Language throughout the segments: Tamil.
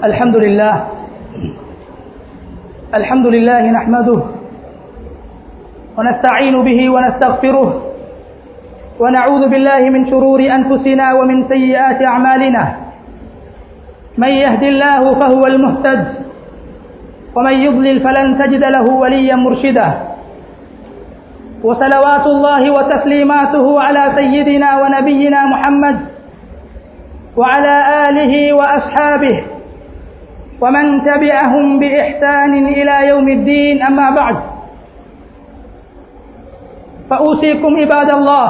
الحمد لله الحمد لله نحمده ونستعين به ونستغفره ونعوذ بالله من شرور أنفسنا ومن سيئات أعمالنا من يهد الله فهو المهتد ومن يضلل فلن تجد له وليا مرشدا وصلوات الله وتسليماته على سيدنا ونبينا محمد وعلى آله وأصحابه ومن تبعهم بإحسان إلى يوم الدين أما بعد فأوصيكم عباد الله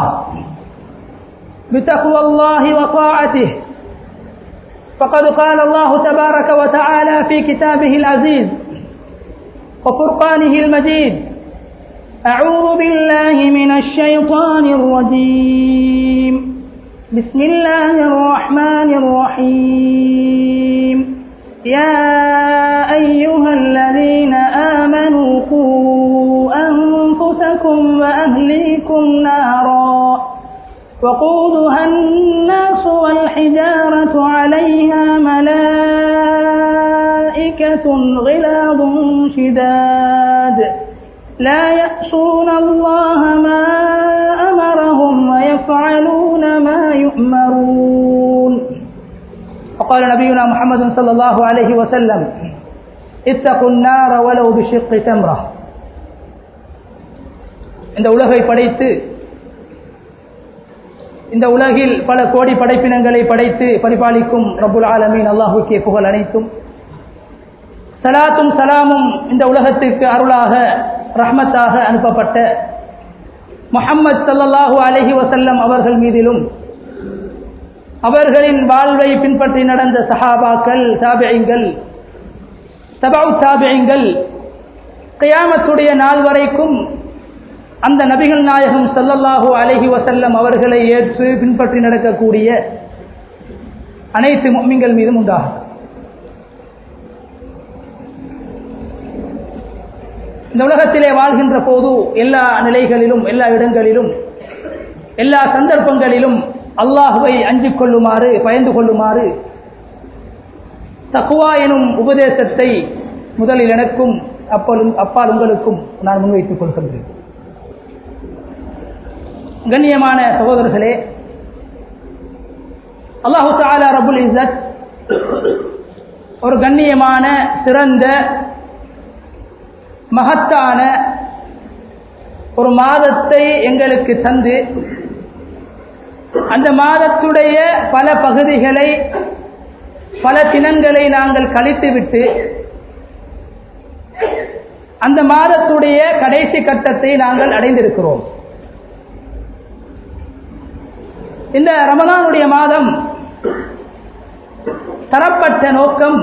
بتقوى الله وطاعته فقد قال الله تبارك وتعالى في كتابه العزيز وفرقانه المجيد أعوذ بالله من الشيطان الرجيم بسم الله الرحمن الرحيم يا أيها الذين آمنوا قوا أنفسكم وأهليكم نارا وقودها الناس والحجارة عليها ملائكة غلاظ شداد لا يأسون الله ما أمرهم ويفعلون ما يؤمرون وقال نبينا محمد صلى الله عليه وسلم اتقوا النار ولو بشق تمرة இந்த உலகை படைத்து இந்த உலகில் பல கோடி படைப்பினங்களை படைத்து பரிபாலிக்கும் ரபுல் ஆலமீன் அல்லாஹுக்கே புகழ் அனைத்தும் சலாத்தும் சலாமும் இந்த உலகத்திற்கு அருளாக ரஹ்மத்தாக அனுப்பப்பட்ட முஹம்மது சல்லல்லாஹூ அலஹி வசல்லம் அவர்கள் மீதிலும் அவர்களின் வாழ்வை பின்பற்றி நடந்த சஹாபாக்கள் தாபியங்கள் தபாவு தாபியங்கள் கியாமத்துடைய நாள் வரைக்கும் அந்த நபிகள் நாயகம் சல்லல்லாஹூ அலஹி வசல்லம் அவர்களை ஏற்று பின்பற்றி நடக்கக்கூடிய அனைத்து மொம்மிங்கள் மீதும் உண்டாகும் இந்த உலகத்திலே வாழ்கின்ற போது எல்லா நிலைகளிலும் எல்லா இடங்களிலும் எல்லா சந்தர்ப்பங்களிலும் அல்லாஹுவை அஞ்சிக் கொள்ளுமாறு பயந்து கொள்ளுமாறு தக்குவா எனும் உபதேசத்தை முதலில் எனக்கும் அப்பாலும் அப்பால் உங்களுக்கும் நான் முன்வைத்துக் கொள்கின்றேன் கண்ணியமான சகோதரர்களே அல்லாஹு தாலா ரபுல் இசத் ஒரு கண்ணியமான சிறந்த மகத்தான ஒரு மாதத்தை எங்களுக்கு தந்து அந்த மாதத்துடைய பல பகுதிகளை பல தினங்களை நாங்கள் கழித்துவிட்டு அந்த மாதத்துடைய கடைசி கட்டத்தை நாங்கள் அடைந்திருக்கிறோம் இந்த ரமதானுடைய மாதம் தரப்பட்ட நோக்கம்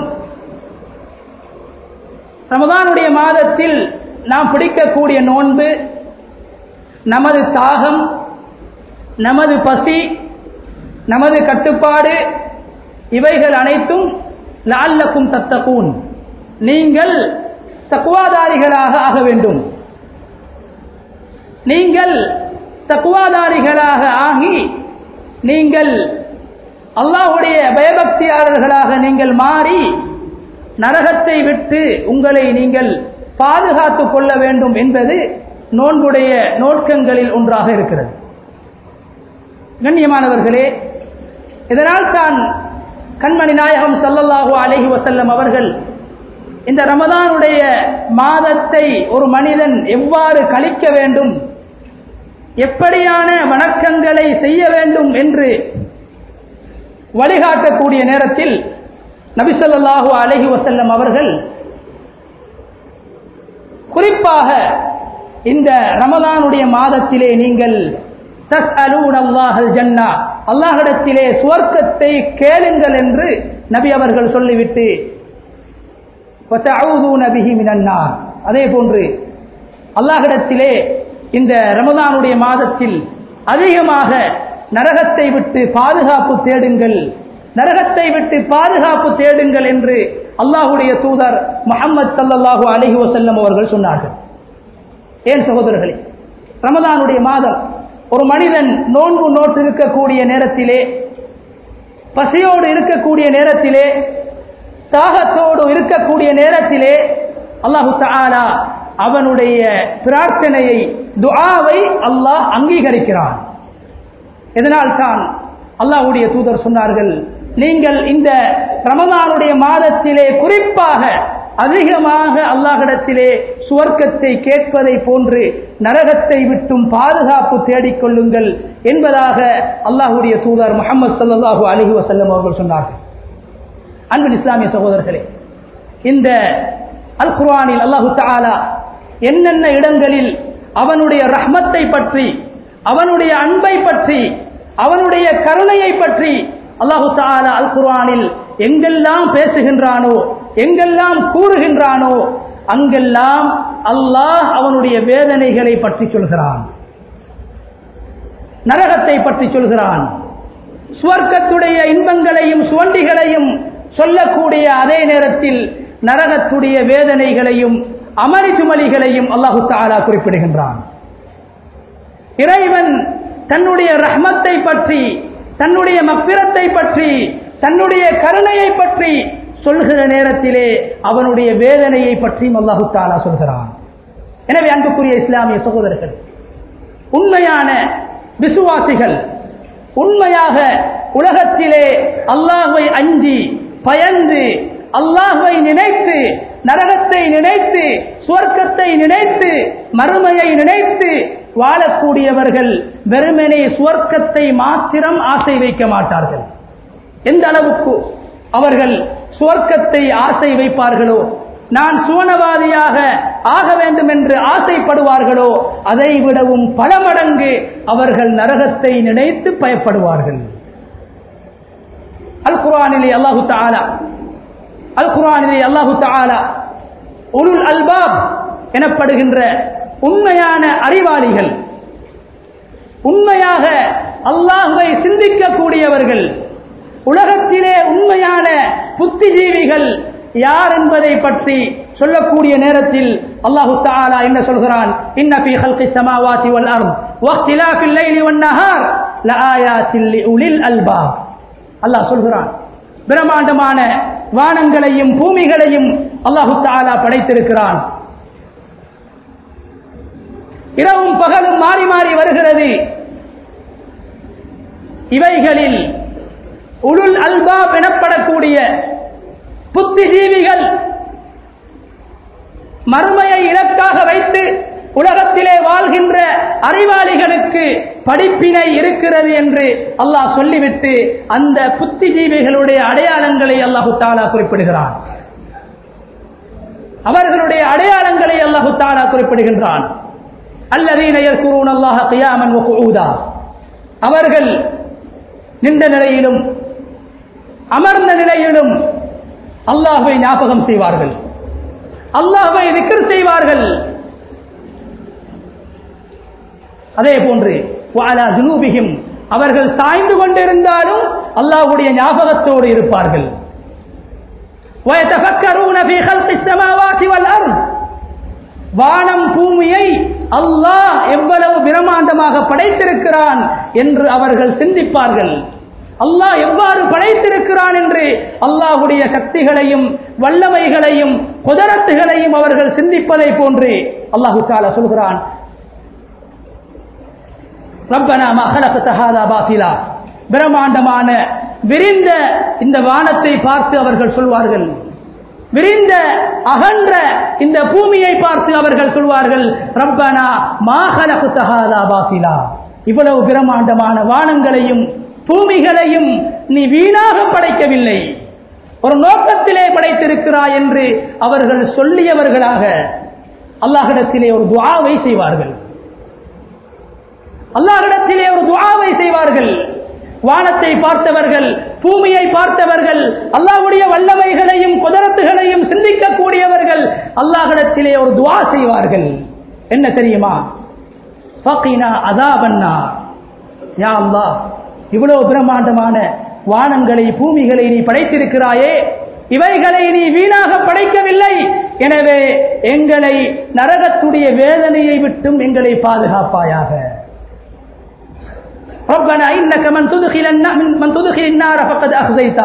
ரமதானுடைய மாதத்தில் நாம் பிடிக்கக்கூடிய நோன்பு நமது தாகம் நமது பசி நமது கட்டுப்பாடு இவைகள் அனைத்தும் லால்லக்கும் தத்தகூன் நீங்கள் தக்குவாதாரிகளாக ஆக வேண்டும் நீங்கள் தக்குவாதாரிகளாக ஆகி நீங்கள் அல்லாஹுடைய பயபக்தியாளர்களாக நீங்கள் மாறி நரகத்தை விட்டு உங்களை நீங்கள் பாதுகாத்துக் கொள்ள வேண்டும் என்பது நோன்புடைய நோக்கங்களில் ஒன்றாக இருக்கிறது கண்ணியமானவர்களே இதனால் தான் கண்மணி நாயகம் சல்லல்லாஹூ அலஹி வசல்லம் அவர்கள் இந்த ரமதானுடைய மாதத்தை ஒரு மனிதன் எவ்வாறு கழிக்க வேண்டும் எப்படியான வணக்கங்களை செய்ய வேண்டும் என்று வழிகாட்டக்கூடிய நேரத்தில் நபிசல்லாஹு அலஹி வசல்லம் அவர்கள் குறிப்பாக இந்த ரமதானுடைய மாதத்திலே நீங்கள் தஸ் அலூன் அல்லாஹல் ஜன்னா அல்லாஹிடத்திலே சுவர்க்கத்தை கேளுங்கள் என்று நபி அவர்கள் சொல்லிவிட்டு நபிஹி மினன்னார் அதே போன்று அல்லாஹிடத்திலே இந்த ரமதானுடைய மாதத்தில் அதிகமாக நரகத்தை விட்டு பாதுகாப்பு தேடுங்கள் நரகத்தை விட்டு பாதுகாப்பு தேடுங்கள் என்று அல்லாஹுடைய தூதர் முகமது சல்லல்லாஹு அலஹி வசல்லம் அவர்கள் சொன்னார்கள் ஏன் சகோதரர்களே ரமதானுடைய மாதம் ஒரு மனிதன் நோன்பு நோட்டு இருக்கக்கூடிய நேரத்திலே பசியோடு இருக்கக்கூடிய நேரத்திலே தாகத்தோடு இருக்கக்கூடிய நேரத்திலே அல்லாஹு தஆலா அவனுடைய பிரார்த்தனையை துஆவை அல்லாஹ் அங்கீகரிக்கிறான் இதனால் தான் அல்லாஹ்வுடைய தூதர் சொன்னார்கள் நீங்கள் இந்த ரமதானுடைய மாதத்திலே குறிப்பாக அதிகமாக அல்லாஹிடத்திலே சுவர்க்கத்தை கேட்பதை போன்று நரகத்தை விட்டும் பாதுகாப்பு தேடிக்கொள்ளுங்கள் என்பதாக அல்லாஹுடைய தூதர் முகமது சல்லாஹூ அலிஹி வசல்லம் அவர்கள் சொன்னார்கள் அன்பின் இஸ்லாமிய சகோதரர்களே இந்த அல் குர்ஆனில் அல்லாஹு தஆலா என்னென்ன இடங்களில் அவனுடைய ரஹ்மத்தை பற்றி அவனுடைய அன்பை பற்றி அவனுடைய கருணையை பற்றி அல்லாஹு தஆலா அல் குர்ஆனில் எங்கெல்லாம் பேசுகின்றானோ எங்கெல்லாம் கூறுகின்றானோ அங்கெல்லாம் அல்லாஹ் அவனுடைய வேதனைகளை பற்றி சொல்கிறான் நரகத்தை பற்றி சொல்கிறான் சுவர்க்கத்துடைய இன்பங்களையும் சுவண்டிகளையும் சொல்லக்கூடிய அதே நேரத்தில் நரகத்துடைய வேதனைகளையும் அமளி சுமலிகளையும் அல்லாஹு தாலா குறிப்பிடுகின்றான் இறைவன் தன்னுடைய ரஹ்மத்தை பற்றி தன்னுடைய மப்பிரத்தை பற்றி தன்னுடைய கருணையை பற்றி சொல்கிற நேரத்திலே அவனுடைய வேதனையை பற்றியும் அல்லாஹு தாலா சொல்கிறான் எனவே அன்புக்குரிய இஸ்லாமிய சகோதரர்கள் உண்மையான விசுவாசிகள் உண்மையாக உலகத்திலே அல்லாஹை அஞ்சி பயந்து அல்லாஹை நினைத்து நரகத்தை நினைத்து சுவர்க்கத்தை நினைத்து மறுமையை நினைத்து வாழக்கூடியவர்கள் வெறுமனே சுவர்க்கத்தை மாத்திரம் ஆசை வைக்க மாட்டார்கள் எந்த அளவுக்கு அவர்கள் சுவர்க்கத்தை ஆசை வைப்பார்களோ நான் சுவனவாதியாக ஆக வேண்டும் என்று ஆசைப்படுவார்களோ அதை விடவும் பல மடங்கு அவர்கள் நரகத்தை நினைத்து பயப்படுவார்கள் அல் குரானிலே அல்லாஹு தாலா அல் குரானிலே அல்லாஹு தாலா உருள் அல்பாப் எனப்படுகின்ற உண்மையான அறிவாளிகள் உண்மையாக அல்லாஹுவை சிந்திக்கக்கூடியவர்கள் உலகத்திலே உண்மையான புத்திஜீவிகள் யார் என்பதை பற்றி சொல்லக்கூடிய நேரத்தில் அல்லாஹு தஆலா என்ன சொல்கிறான் இன்ன ஃபீ ஹல்கி ஸமாவாதி வல் அர்த் வக்திலாஃபில் லைலி வன் நஹார் லஆயாத்தில் லிஉலில் அல்பாப் அல்லாஹ் சொல்கிறான் பிரம்மாண்டமான வானங்களையும் பூமிகளையும் அல்லாஹு தஆலா படைத்திருக்கிறான் இரவும் பகலும் மாறி மாறி வருகிறது இவைகளில் உளுல் அல்பாப் எனப்படக்கூடிய புத்திஜீவிகள் மறுமையை இலக்காக வைத்து உலகத்திலே வாழ்கின்ற அறிவாளிகளுக்கு படிப்பினை இருக்கிறது என்று அல்லாஹ் சொல்லிவிட்டு அந்த புத்திஜீவிகளுடைய அடையாளங்களை அல்லாஹு தாலா குறிப்பிடுகிறான் அவர்களுடைய அடையாளங்களை அல்லாஹு தாலா குறிப்பிடுகின்றான் அல்லதீன யஸ்குரூன் அல்லாஹ கியாமன் வகுஊதா அவர்கள் நின்ற நிலையிலும் அமர்ந்த நிலையிலும் அல்லாஹ்வை ஞாபகம் செய்வார்கள் அல்லாஹ்வை திக்ர் செய்வார்கள் அதே போன்று வாலா ஜுனூபிஹிம் அவர்கள் சாய்ந்து கொண்டிருந்தாலும் அல்லாஹ்வுடைய ஞாபகத்தோடு இருப்பார்கள் ويتفكرون في خلق السماوات والأرض வானம் பூமியை அல்லாஹ் எவ்வளவு பிரமாண்டமாக படைத்திருக்கிறான் என்று அவர்கள் சிந்திப்பார்கள் அல்லாஹ் எவ்வாறு படைத்திருக்கிறான் என்று அல்லாஹுடைய சக்திகளையும் வல்லமைகளையும் குதரத்துகளையும் அவர்கள் சிந்திப்பதை போன்று அல்லாஹு தாலா சொல்கிறான் ரப்பனா மஹலகத ஹாதா பாத்திலா பிரம்மாண்டமான விரிந்த இந்த வானத்தை பார்த்து அவர்கள் சொல்வார்கள் விரிந்த அகன்ற இந்த பூமியை பார்த்து அவர்கள் சொல்வார்கள் ரப்பனா மாஹலகு தஹாதா பாத்திலா இவ்வளவு பிரம்மாண்டமான வானங்களையும் பூமிகளையும் நீ வீணாக படைக்கவில்லை ஒரு நோக்கத்திலே படைத்திருக்கிறாய் என்று அவர்கள் சொல்லியவர்களாக அல்லாஹிடத்திலே ஒரு துவாவை செய்வார்கள் அல்லாஹிடத்திலே ஒரு துவாவை செய்வார்கள் வானத்தை பார்த்தவர்கள் பூமியை பார்த்தவர்கள் அல்லாஹ்வுடைய வல்லமைகளையும் குதரத்துகளையும் சிந்திக்கக்கூடியவர்கள் அல்லாஹிடத்திலே ஒரு துவா செய்வார்கள் என்ன தெரியுமா ஃபகீனா அதாபன்னா யா அல்லாஹ் இவ்வளவு பிரம்மாண்டமான வானங்களை பூமிகளை நீ படைத்திருக்கிறாயே இவைகளை நீ வீணாக படைக்கவில்லை எனவே எங்களை நரகத்துடைய வேதனையை விட்டும் எங்களை பாதுகாப்பாயாக ربنا إنك من تدخل النار من تدخل النار فقد أخزيته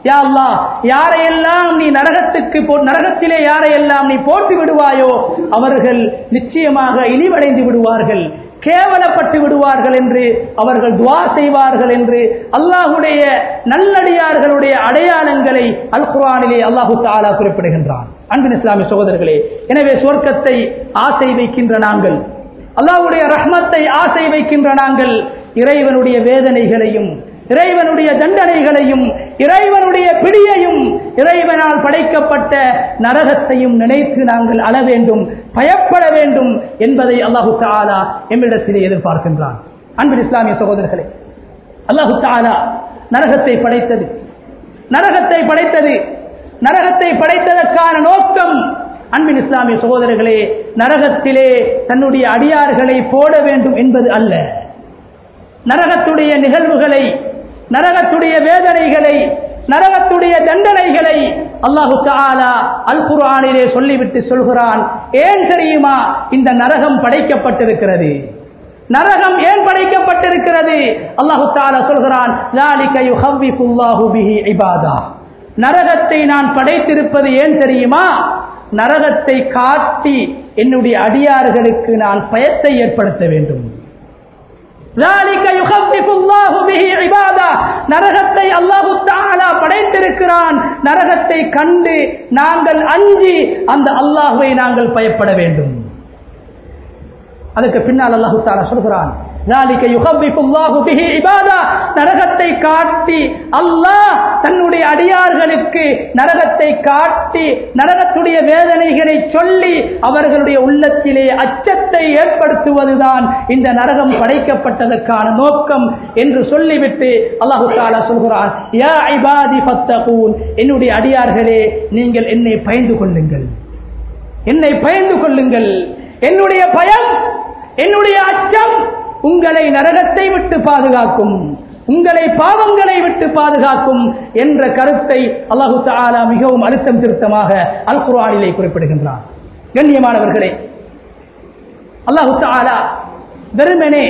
யா அல்லாஹ் யாரையெல்லாம் நீ நரகத்துக்கு போ நரகத்திலே யாரையெல்லாம் நீ போட்டு விடுவாயோ அவர்கள் நிச்சயமாக இழிவடைந்து விடுவார்கள் கேவலப்பட்டு விடுவார்கள் என்று அவர்கள் துவா செய்வார்கள் என்று அல்லாஹுடைய நல்லடியார்களுடைய அடையாளங்களை அல் குர்ஆனிலே அல்லாஹு தாலா குறிப்பிடுகின்றான் அன்பின் இஸ்லாமிய சகோதரர்களே எனவே சொர்க்கத்தை ஆசை வைக்கின்ற நாங்கள் அல்லாஹ்வுடைய ரஹ்மத்தை ஆசை வைக்கின்ற நாங்கள் இறைவனுடைய வேதனைகளையும் இறைவனுடைய தண்டனைகளையும் இறைவனுடைய பிடியையும் இறைவனால் படைக்கப்பட்ட நரகத்தையும் நினைத்து நாங்கள் அழ வேண்டும் பயப்பட வேண்டும் என்பதை அல்லாஹு தாலா எம்மிடத்திலே எதிர்பார்க்கின்றான் அன்பின் இஸ்லாமிய சகோதரர்களே அல்லாஹு தாலா நரகத்தை படைத்தது நரகத்தை படைத்தது நரகத்தை படைத்ததற்கான நோக்கம் அன்பின் இஸ்லாமிய சகோதரர்களே நரகத்திலே தன்னுடைய அடியார்களை போட வேண்டும் என்பது அல்ல நரகத்துடைய நிகழ்வுகளை நரகத்துடைய வேதனைகளை நரகத்துடைய தண்டனைகளை அல்லாஹு தாலா அல் குர்ஆனிலே சொல்லிவிட்டு சொல்கிறான் ஏன் தெரியுமா இந்த நரகம் படைக்கப்பட்டிருக்கிறது நரகம் ஏன் படைக்கப்பட்டிருக்கிறது அல்லாஹு தாலா சொல்கிறான் ذَلِكَ يُخَوِّفُ اللَّهُ بِهِ عِبَادَهُ நரகத்தை நான் படைத்திருப்பது ஏன் தெரியுமா நரகத்தை காட்டி என்னுடைய அடியார்களுக்கு நான் பயத்தை ஏற்படுத்த வேண்டும் ذَلِكَ يُخَفِّفُ اللَّهُ بِهِ عِبَادَهُ நரகத்தை அல்லாஹு தஆலா படைத்திருக்கிறான் நரகத்தை கண்டு நாங்கள் அஞ்சி அந்த அல்லாஹ்வை நாங்கள் பயப்பட வேண்டும் அதுக்கு பின்னால் அல்லாஹு தஆலா சொல்கிறான் ذَلِكَ يُخَفِّفُ اللَّهُ بِهِ عِبَادَهُ நரகத்தை காட்டி அல்லாஹ் தன்னுடைய அடியார்களுக்கு நரகத்தை காட்டி நரகத்துடைய வேதனைகளை சொல்லி அவர்களுடைய உள்ளத்திலே அச்சத்தை ஏற்படுத்துவதுதான் இந்த நரகம் படைக்கப்பட்டதற்கான நோக்கம் என்று சொல்லிவிட்டு அல்லாஹு தாலா சொல்கிறான் யா இபாதி ஃபத்தகூன் என்னுடைய அடியார்களே நீங்கள் என்னை பயந்து கொள்ளுங்கள் என்னை பயந்து கொள்ளுங்கள் என்னுடைய பயம் என்னுடைய அச்சம் உங்களை நரகத்தை விட்டு பாதுகாக்கும் உங்களை பாவங்களை விட்டு பாதுகாக்கும் என்ற கருத்தை அல்லாஹு தாலா மிகவும் அழுத்தம் திருத்தமாக அல் குர்ஆனிலே குறிப்பிடுகின்றார் கண்ணியமானவர்களே அல்லாஹு தாலா வெறுமனே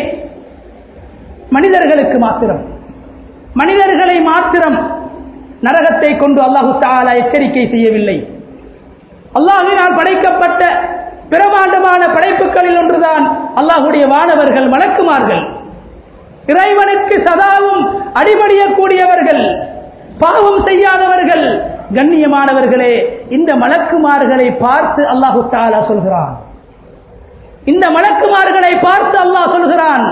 மனிதர்களுக்கு மாத்திரம் மனிதர்களை மாத்திரம் நரகத்தை கொண்டு அல்லாஹு தாலா எச்சரிக்கை செய்யவில்லை அல்லாஹினால் படைக்கப்பட்ட பிரமாண்டமான படைப்புகளில் ஒன்றுதான் அல்லாஹுடைய வானவர்கள் மலக்குமார்கள் இறைவனுக்கு சதாவும் அடிபடியக்கூடியவர்கள் பாவம் செய்யாதவர்கள் கண்ணியமானவர்களே இந்த மலக்குமார்களை பார்த்து அல்லாஹு தாலா சொல்கிறான் இந்த மலக்குமார்களை பார்த்து அல்லாஹ் சொல்கிறான்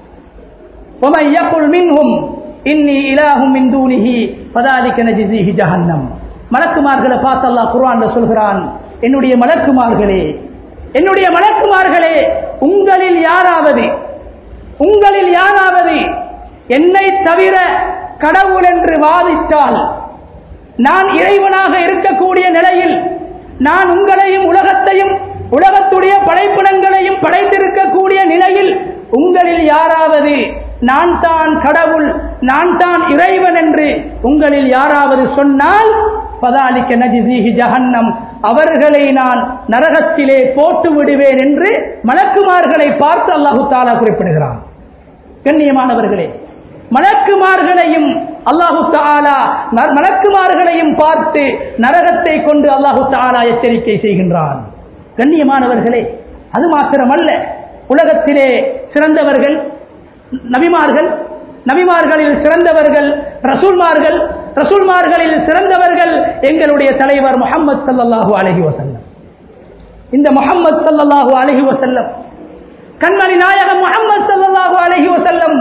وَمَنْ يَقُلْ مِنْهُمْ إِنِّي إِلَٰهٌ مِنْ دُونِهِ فَذَلِكَ نَجْزِيهِ جَهَنَّمْ மலக்குமார்களை பார்த்து அல்லாஹ் குர்ஆன்ல சொல்கிறான் என்னுடைய மலக்குமார்களே என்னுடைய மலக்குமார்களே உங்களில் யாராவது உங்களில் யாராவது என்னை தவிர கடவுள் என்று வாதிட்டால் நான் இறைவனாக இருக்கக்கூடிய நிலையில் நான் உங்களையும் உலகத்தையும் உலகத்துடைய படைப்பிடங்களையும் படைத்திருக்கக்கூடிய நிலையில் உங்களில் யாராவது நான் தான் கடவுள் நான் தான் இறைவன் என்று உங்களில் யாராவது சொன்னால் பதாலிக்க நஜிசீஹி ஜஹன்னம் அவர்களை நான் நரகத்திலே போட்டு விடுவேன் என்று மலக்குமார்களை பார்த்து அல்லாஹு தாலா குறிப்பிடுகிறான் கண்ணியமானவர்களே மலக்குமார்களையும் அல்லாஹு தாலா மலக்குமார்களையும் பார்த்து நரகத்தை கொண்டு அல்லாஹு தாலா எச்சரிக்கை செய்கின்றான் கண்ணியமானவர்களே அது மாத்திரமல்ல உலகத்திலே சிறந்தவர்கள் நபிமார்கள் நபிமார்களில் சிறந்தவர்கள் ரசூல்மார்கள் ரசூல்மார்களில் சிறந்தவர்கள் எங்களுடைய தலைவர் முகமது சல்லல்லாஹு அலஹி வசல்லம் இந்த முகமது சல்லல்லாஹு அலஹி வசல்லம் கண்மணி நாயகம் முகமது சல்லல்லாஹு அலஹி வசல்லம்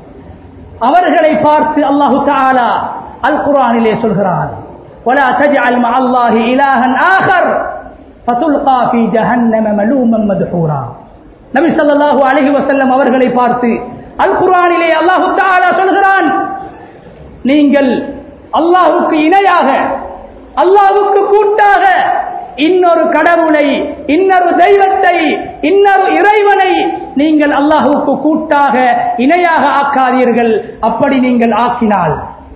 அவர்களை பார்த்து அல்லாஹு தாலா அல் குரானிலே சொல்கிறான் ولا تجعل مع الله إلها آخر فتلقى في جهنم ملوما مدحورا நபி ஸல்லல்லாஹு அலைஹி வஸல்லம் அவர்களை பார்த்து அல் குர்ஆனிலே அல்லாஹு தஆலா சொல்கிறான் நீங்கள் அல்லாஹ்வுக்கு இணையாக அல்லாஹ்வுக்கு கூட்டாக இன்னொரு கடவுளை இன்னொரு தெய்வத்தை இன்னொரு இறைவனை நீங்கள் அல்லாஹுக்கு கூட்டாக இணையாக ஆக்காதீர்கள் அப்படி நீங்கள் ஆக்கினால்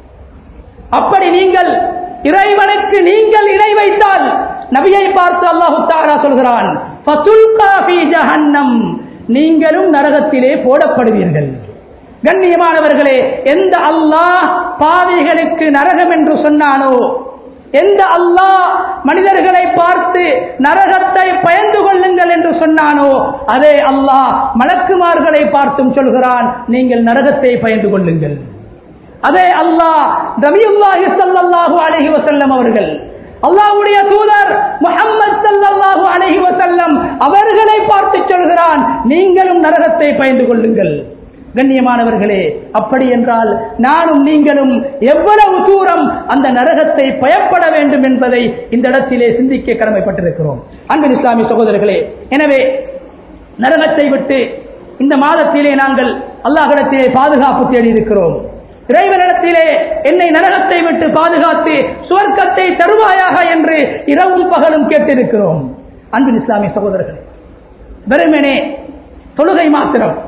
அப்படி நீங்கள் இறைவனுக்கு நீங்கள் இணை வைத்தால் நபியை பார்த்து அல்லாஹு தாரா சொல்கிறான் ஃபதுல்கா ஃபீ ஜஹன்னம் நீங்களும் நரகத்திலே போடப்படுவீர்கள் கண்ணியமானவர்களே எந்த அல்லாஹ் பாவிகளுக்கு நரகம் என்று சொன்னானோ எந்த அல்லாஹ் மனிதர்களை பார்த்து நரகத்தை பயந்து கொள்ளுங்கள் என்று சொன்னானோ அதே அல்லாஹ் மலக்குமார்களை பார்த்தும் சொல்கிறான் நீங்கள் நரகத்தை பயந்து கொள்ளுங்கள் அதே அல்லாஹ் நபியுல்லாஹி ஸல்லல்லாஹு அலைஹி வஸல்லம் அவர்கள் அல்லாஹ்வுடைய தூதர் முஹம்மது ஸல்லல்லாஹு அலைஹி வஸல்லம் அவர்களை பார்த்து சொல்கிறான் நீங்களும் நரகத்தை பயந்து கொள்ளுங்கள் கண்ணியமானவர்களே அப்படி என்றால் நானும் நீங்களும் எவ்வளவு தூரம் அந்த நரகத்தை பயப்பட வேண்டும் என்பதை இந்த இடத்திலே சிந்திக்க கடமைப்பட்டிருக்கிறோம் அன்பு இஸ்லாமிய சகோதரர்களே எனவே நரகத்தை விட்டு இந்த மாதத்திலே நாங்கள் அல்லாஹிடத்திலே பாதுகாப்பு தேடி இருக்கிறோம் இறைவனிடத்திலே என்னை நரகத்தை விட்டு பாதுகாத்து சுவர்க்கத்தை தருவாயாக என்று இரவும் பகலும் கேட்டிருக்கிறோம் அன்பின் இஸ்லாமிய சகோதரர்கள் வெறுமனே தொழுகை மாத்திரம்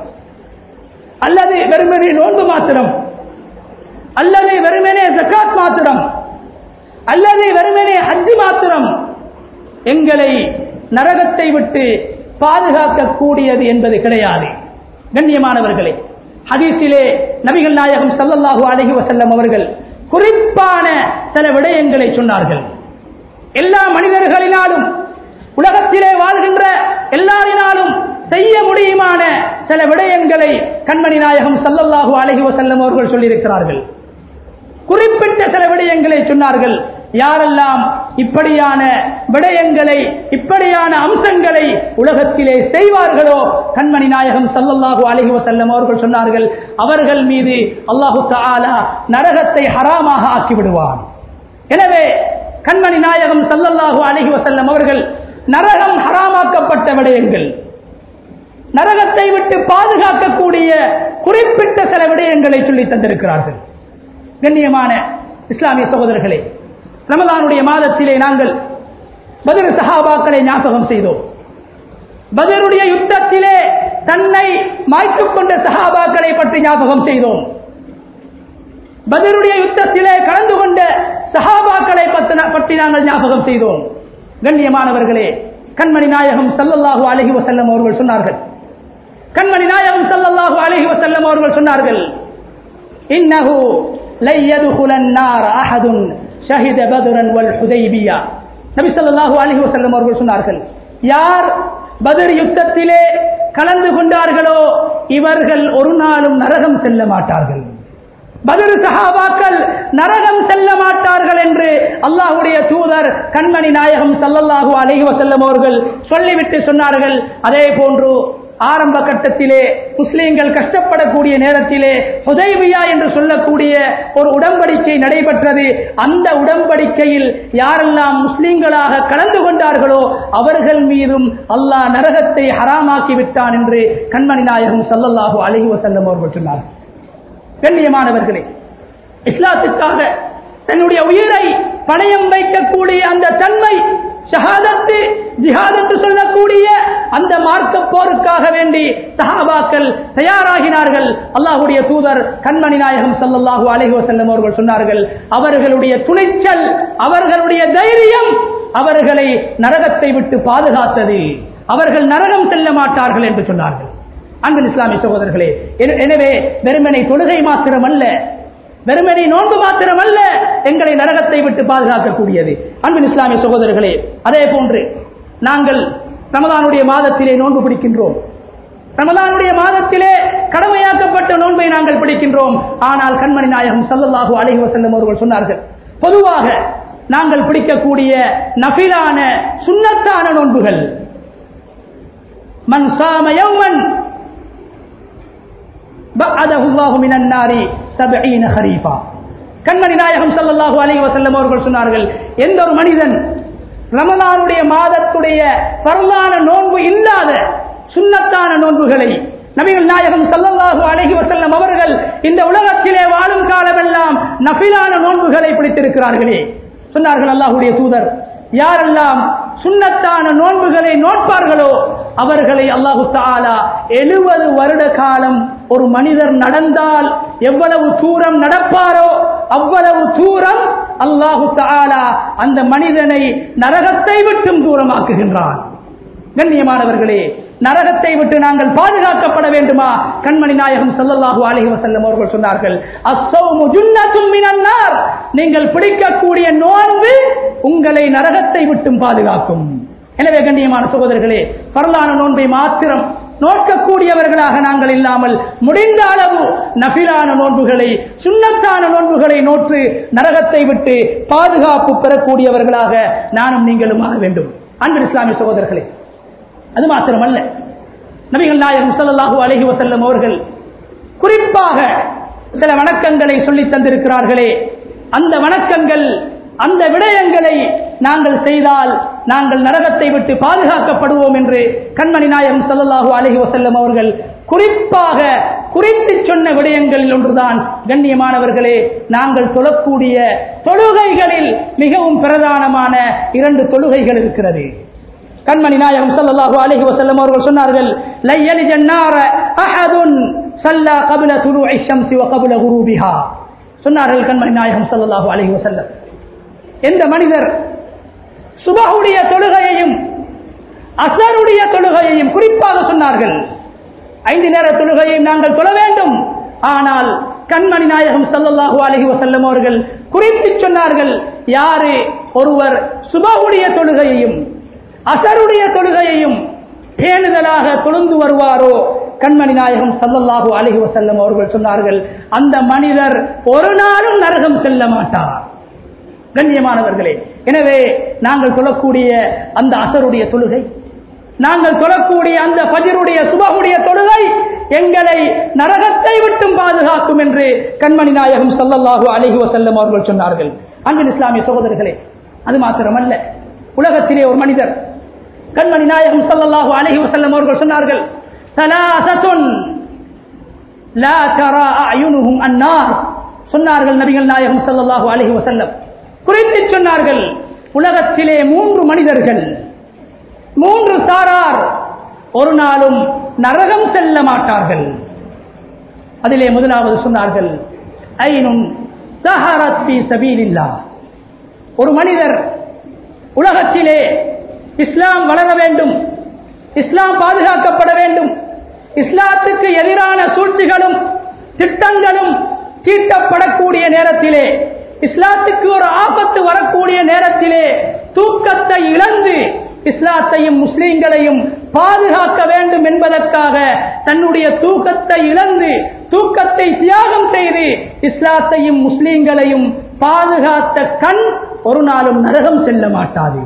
அல்லது வெறுமனே நோன்பு மாத்திரம் அல்லது வெறுமனே ஜக்காத் மாத்திரம் அல்லது வெறுமனே ஹஜ்ஜி மாத்திரம் எங்களை நரகத்தை விட்டு பாதுகாக்கக்கூடியது என்பது கிடையாது கண்ணியமானவர்களே ஹதீஸிலே நபிகள் நாயகம் ஸல்லல்லாஹு அலைஹி வஸல்லம் அவர்கள் குறிப்பான சில விடயங்களை சொன்னார்கள் எல்லா மனிதர்களினாலும் உலகத்திலே வாழ்கின்ற எல்லாரினாலும் செய்ய முடியுமான சில விடயங்களை கண்மணி நாயகம் ஸல்லல்லாஹு அலைஹி வஸல்லம் அவர்கள் சொல்லியிருக்கிறார்கள் குறிப்பிட்ட சில விடயங்களை சொன்னார்கள் யாரெல்லாம் இப்படியான விடயங்களை இப்படியான அம்சங்களை உலகத்திலே செய்வார்களோ கண்மணி நாயகம் ஸல்லல்லாஹு அலைஹி வஸல்லம் அவர்கள் சொன்னார்கள் அவர்கள் மீது அல்லாஹு தஆலா நரகத்தை ஹராமாக ஆக்கி விடுவான் எனவே கண்மணி நாயகம் ஸல்லல்லாஹு அலைஹி வஸல்லம் அவர்கள் நரகம் ஹராமாக்கப்பட்ட விடயங்கள் நரகத்தை விட்டு பாதுகாக்கக்கூடிய குறிப்பிட்ட சில விடயங்களை சொல்லி தந்திருக்கிறார்கள் கண்ணியமான இஸ்லாமிய சகோதரர்களே ரமலானுடைய மாதத்திலே நாங்கள் பதில் சஹாபாக்களை ஞாபகம் செய்தோம் பதிலுடைய யுத்தத்திலே தன்னை மாய்த்துக் கொண்ட சஹாபாக்களை பற்றி ஞாபகம் செய்தோம் பதிலுடைய யுத்தத்திலே கலந்து கொண்ட சஹாபாக்களை பத்தின- பற்றி நாங்கள் ஞாபகம் செய்தோம் கண்ணியமானவர்களே கண்மணி நாயகம் ஸல்லல்லாஹு அலைஹி வஸல்லம் அவர்கள் சொன்னார்கள் கண்மணி நாயகம் ஸல்லல்லாஹு அலைஹி வஸல்லம் அவர்கள் சொன்னார்கள் இன்னஹு லை யதுகுலன் நார் அஹதுன் ஷஹித பத்ரன் வல் ஹுதைபியா நபி ஸல்லல்லாஹு அலைஹி வஸல்லம் அவர்கள் சொன்னார்கள் யார் பத்ர் யுத்தத்திலே கலந்து கொண்டார்களோ இவர்கள் ஒரு நாளும் நரகம் செல்ல மாட்டார்கள் பதில் சஹாபாக்கள் நரகம் செல்ல மாட்டார்கள் என்று அல்லாஹ்வுடைய தூதர் கண்மணி நாயகம் ஸல்லல்லாஹு அலைஹி வஸல்லம் அவர்கள் சொல்லிவிட்டு சொன்னார்கள் அதே போன்று ஆரம்ப கட்டத்திலே முஸ்லிம்கள் கஷ்டப்படக்கூடிய நேரத்திலே ஹுதைபியா என்று சொல்லக்கூடிய ஒரு உடன்படிக்கை நடைபெற்றது அந்த உடன்படிக்கையில் யாரெல்லாம் முஸ்லிம்களாக கலந்து கொண்டார்களோ அவர்கள் மீதும் அல்லாஹ் நரகத்தை ஹராமாக்கி விட்டான் என்று கண்மணி நாயகம் ஸல்லல்லாஹு அலைஹி வஸல்லம் அவர்கள் சொன்னார்கள் கண்ணியமானவர்களே இஸ்லாத்துக்காக தன்னுடைய உயிரை பணயம் வைக்கக்கூடிய அந்த தன்மை ஷஹாதத்து ஜிஹாத் என்று சொல்லக்கூடிய அந்த மார்க்க போருக்காக வேண்டி சஹாபாக்கள் தயாராகினார்கள் அல்லாஹ்வுடைய தூதர் கண்மணி நாயகம் ஸல்லல்லாஹு அலைஹி வஸல்லம் அவர்கள் சொன்னார்கள் அவர்களுடைய துணிச்சல் அவர்களுடைய தைரியம் அவர்களை நரகத்தை விட்டு பாதுகாத்தது அவர்கள் நரகம் செல்ல மாட்டார்கள் என்று சொன்னார்கள் அன்பின் இஸ்லாமிய சகோதரர்களே என- எனவே வெறுமனை தொழுகை மாத்திரமல்ல வெறுமனை நோன்பு மாத்திரமல்ல எங்களை நரகத்தை விட்டு பாதுகாக்கக்கூடியது அன்பின் இஸ்லாமிய சகோதரர்களே அதே போன்று நாங்கள் ரமதானுடைய மாதத்திலே நோன்பு பிடிக்கின்றோம் ரமதானுடைய மாதத்திலே கடமையாக்கப்பட்ட நோன்பை நாங்கள் பிடிக்கின்றோம் ஆனால் கண்மணி நாயகம் ஸல்லல்லாஹு அலைஹி வஸல்லம் அவர்கள் சொன்னார்கள் பொதுவாக நாங்கள் பிடிக்கக்கூடிய நஃபிலான சுன்னத்தான நோன்புகள் மன் சாம யௌமன் பஅதஹு அல்லாஹு மினன் நாரி 70 ஹரீஃபா கண்மணி நாயகம் ஸல்லல்லாஹு அலைஹி வஸல்லம் அவர்கள் சொன்னார்கள் எந்த ஒரு மனிதன் ரமலானுடைய மாதத்துடைய பரலான நோன்பு இல்லாத சுன்னத்தான நோன்புகளை நபிகள் நாயகம் ஸல்லல்லாஹு அலைஹி வஸல்லம் அவர்கள் இந்த உலகத்திலே வாழும் காலமெல்லாம் நஃபிலான நோன்புகளை பிடித்திருக்கிறார்களே சொன்னார்கள் அல்லாஹ்வுடைய தூதர் யாரெல்லாம் சுன்னத்தான நோன்புகளை நோட்பார்களோ அவர்களை அல்லாஹு தாலா எழுபது வருட காலம் ஒரு மனிதர் நடந்தால் எவ்வளவு தூரம் நடப்பாரோ அவ்வளவு தூரம் அல்லாஹு தாலா அந்த மனிதனை நரகத்தை விட்டும் தூரமாக்குகின்றான் கண்ணியமானவர்களே நரகத்தை விட்டு நாங்கள் பாதுகாக்கப்பட வேண்டுமா கண்மணி நாயகம் ஸல்லல்லாஹு அலைஹி வஸல்லம் அவர்கள் சொன்னார்கள் அஸ்ஸௌமு ஜுன்னத்தும் மினன் நார் நீங்கள் பிடிக்கக்கூடிய நோன்பு உங்களை நரகத்தை விட்டும் பாதுகாக்கும் எனவே கண்ணியமான சகோதரர்களே பரலான நோன்பை மாத்திரம் நோக்கக்கூடியவர்களாக நாங்கள் இல்லாமல் முடிந்த அளவு நபிலான நோன்புகளை சுண்ணத்தான நோன்புகளை நோற்று நரகத்தை விட்டு பாதுகாப்பு பெறக்கூடியவர்களாக நானும் நீங்களும் ஆக வேண்டும் அன்பு இஸ்லாமிய சகோதரர்களே அது மாத்திரமல்ல நபிகள் நாயகம் ஸல்லல்லாஹு அலைஹி வஸல்லம் அவர்கள் குறிப்பாக சில வணக்கங்களை சொல்லி தந்திருக்கிறார்களே அந்த வணக்கங்கள் அந்த விடயங்களை நாங்கள் செய்தால் நாங்கள் நரகத்தை விட்டு பாதுகாக்கப்படுவோம் என்று கண்மணி நாயகம் ஸல்லல்லாஹு அலைஹி வஸல்லம் அவர்கள் குறிப்பாக குறித்து சொன்ன விடயங்களில் ஒன்றுதான் கண்ணியமானவர்களே நாங்கள் தொழக்கூடிய தொழுகைகளில் மிகவும் பிரதானமான இரண்டு தொழுகைகள் இருக்கிறது கண்மணி நாயகம் ஸல்லல்லாஹு அலைஹி வஸல்லம் அவர்கள் சொன்னார்கள் லை யலிஜ النار احد صلى قبل طلوع الشمس وقبل غروبها சொன்னார்கள் கண்மணி நாயகம் ஸல்லல்லாஹு அலைஹி வஸல்லம் எந்த மனிதர் சுபஹுடைய தொழுகையையும் அசருடைய தொழுகையையும் குறிப்பாக சொன்னார்கள் ஐந்து நேர தொழுகையையும் நாங்கள் தொழ வேண்டும் ஆனால் கண்மணி நாயகம் ஸல்லல்லாஹு அலைஹி வஸல்லம் அவர்கள் குறித்து சொன்னார்கள் யாரு ஒருவர் சுபஹுடைய தொழுகையையும் அசருடைய தொழுகையையும் பேணுதலாக தொழுந்து வருவாரோ கண்மணி நாயகம் ஸல்லல்லாஹு அலைஹி வஸல்லம் அவர்கள் சொன்னார்கள் அந்த மனிதர் ஒரு நாளும் நரகம் செல்ல மாட்டார் கண்ணியமானவர்களே எனவே நாங்கள் தொழக்கூடிய அந்த அசருடைய தொழுகை நாங்கள் தொழக்கூடிய அந்த பஜருடைய சுபகுடைய தொழுகை எங்களை நரகத்தை விட்டும் பாதுகாக்கும் என்று கண்மணி நாயகம் ஸல்லல்லாஹு அலைஹி வஸல்லம் அவர்கள் சொன்னார்கள் அன்பின் இஸ்லாமிய சகோதரர்களே அது மாத்திரமல்ல உலகத்திலே ஒரு மனிதர் கண்மணி நாயகம் ஸல்லல்லாஹு அலைஹி வஸல்லம் அவர்கள் சொன்னார்கள் ثلاثة لا ترى أعينهم النار சொன்னார்கள் நபிகள் நாயகம் ஸல்லல்லாஹு அலைஹி வஸல்லம் குறித்து சொன்னார்கள் உலகத்திலே மூன்று மனிதர்கள் மூன்று சாரார் ஒரு நாளும் நரகம் செல்ல மாட்டார்கள் அதிலே முதலாவது சொன்னார்கள் ஐனும் சஹரத் ஃபீ சபீலில்லாஹ் ஒரு மனிதர் உலகத்திலே இஸ்லாம் வளர வேண்டும் இஸ்லாம் பாதுகாக்கப்பட வேண்டும் இஸ்லாத்துக்கு எதிரான சூழ்ச்சிகளும் திட்டங்களும் தீட்டப்படக்கூடிய நேரத்திலே இஸ்லாத்துக்கு ஒரு ஆபத்து வரக்கூடிய நேரத்திலே தூக்கத்தை இழந்து இஸ்லாத்தையும் முஸ்லீம்களையும் பாதுகாக்க வேண்டும் என்பதற்காக தன்னுடைய தூக்கத்தை இழந்து தூக்கத்தை தியாகம் செய்து இஸ்லாத்தையும் முஸ்லீம்களையும் பாதுகாத்த கண் ஒரு நாளும் நரகம் செல்ல மாட்டாது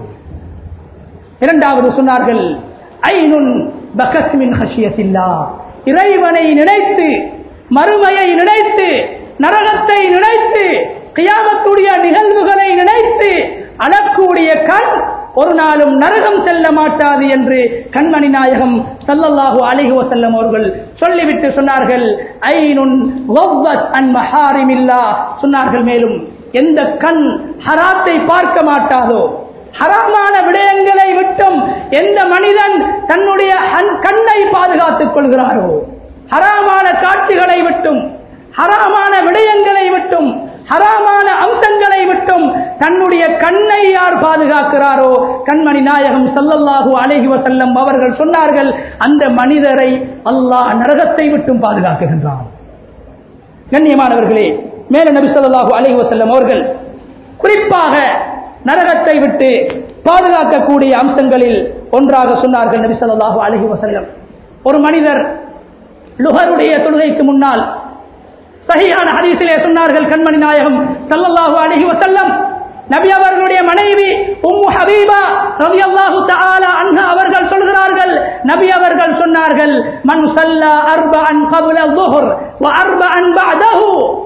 இரண்டாவது சொன்னார்கள் ஐனுன் பகஸ்மின் ஹஷியத்தில்லா இறைவனை நினைத்து மறுமையை நினைத்து நரகத்தை நினைத்து கியாமத்துடைய நிகழ்வுகளை நினைத்து அழக்கூடிய கண் ஒரு நாளும் நரகம் செல்ல மாட்டாது என்று கண்மணி நாயகம் சல்லல்லாஹு அலைஹி வஸல்லம் அவர்கள் சொல்லிவிட்டு சொன்னார்கள் ஐனுன் வவ்வத் அன் மஹாரிமில்லா சொன்னார்கள் மேலும் எந்த கண் ஹராத்தை பார்க்க மாட்டாதோ ஹராமான விடயங்களை விட்டும் எந்த மனிதன் தன்னுடைய ஹன்- கண்ணை பாதுகாத்துக் கொள்கிறாரோ ஹராமான காட்சிகளை விட்டும் ஹராமான விடயங்களை விட்டும் ஹராமான அம்சங்களை விட்டும் தன்னுடைய கண்ணை யார் பாதுகாக்கிறாரோ கண்மணி நாயகம் ஸல்லல்லாஹு அலைஹி வஸல்லம் அவர்கள் சொன்னார்கள் அந்த மனிதரை அல்லாஹ் நரகத்தை விட்டும் பாதுகாக்குகின்றான் கண்ணியமானவர்களே மேல நபி ஸல்லல்லாஹு அலைஹி வஸல்லம் அவர்கள் குறிப்பாக நரகத்தை விட்டு பாதுகாக்கக்கூடிய அம்சங்களில் ஒன்றாக சொன்னார்கள் நபி ஸல்லல்லாஹு அலைஹி வஸல்லம் ஒரு மனிதர் லுஹருடைய தொழுகைக்கு முன்னால் சஹீஹான ஹதீஸிலே சொன்னார்கள் கண்மணி நாயகம் ஸல்லல்லாஹு அலைஹி வஸல்லம் நபி அவர்களுடைய மனைவி உம்மு ஹபீபா ரலியல்லாஹு தஆலா அன்ஹா அவர்கள் சொல்கிறார்கள் நபி அவர்கள் சொன்னார்கள் மன் ஸல்லா அர்பஅன் قبل الظهر واربعا بعده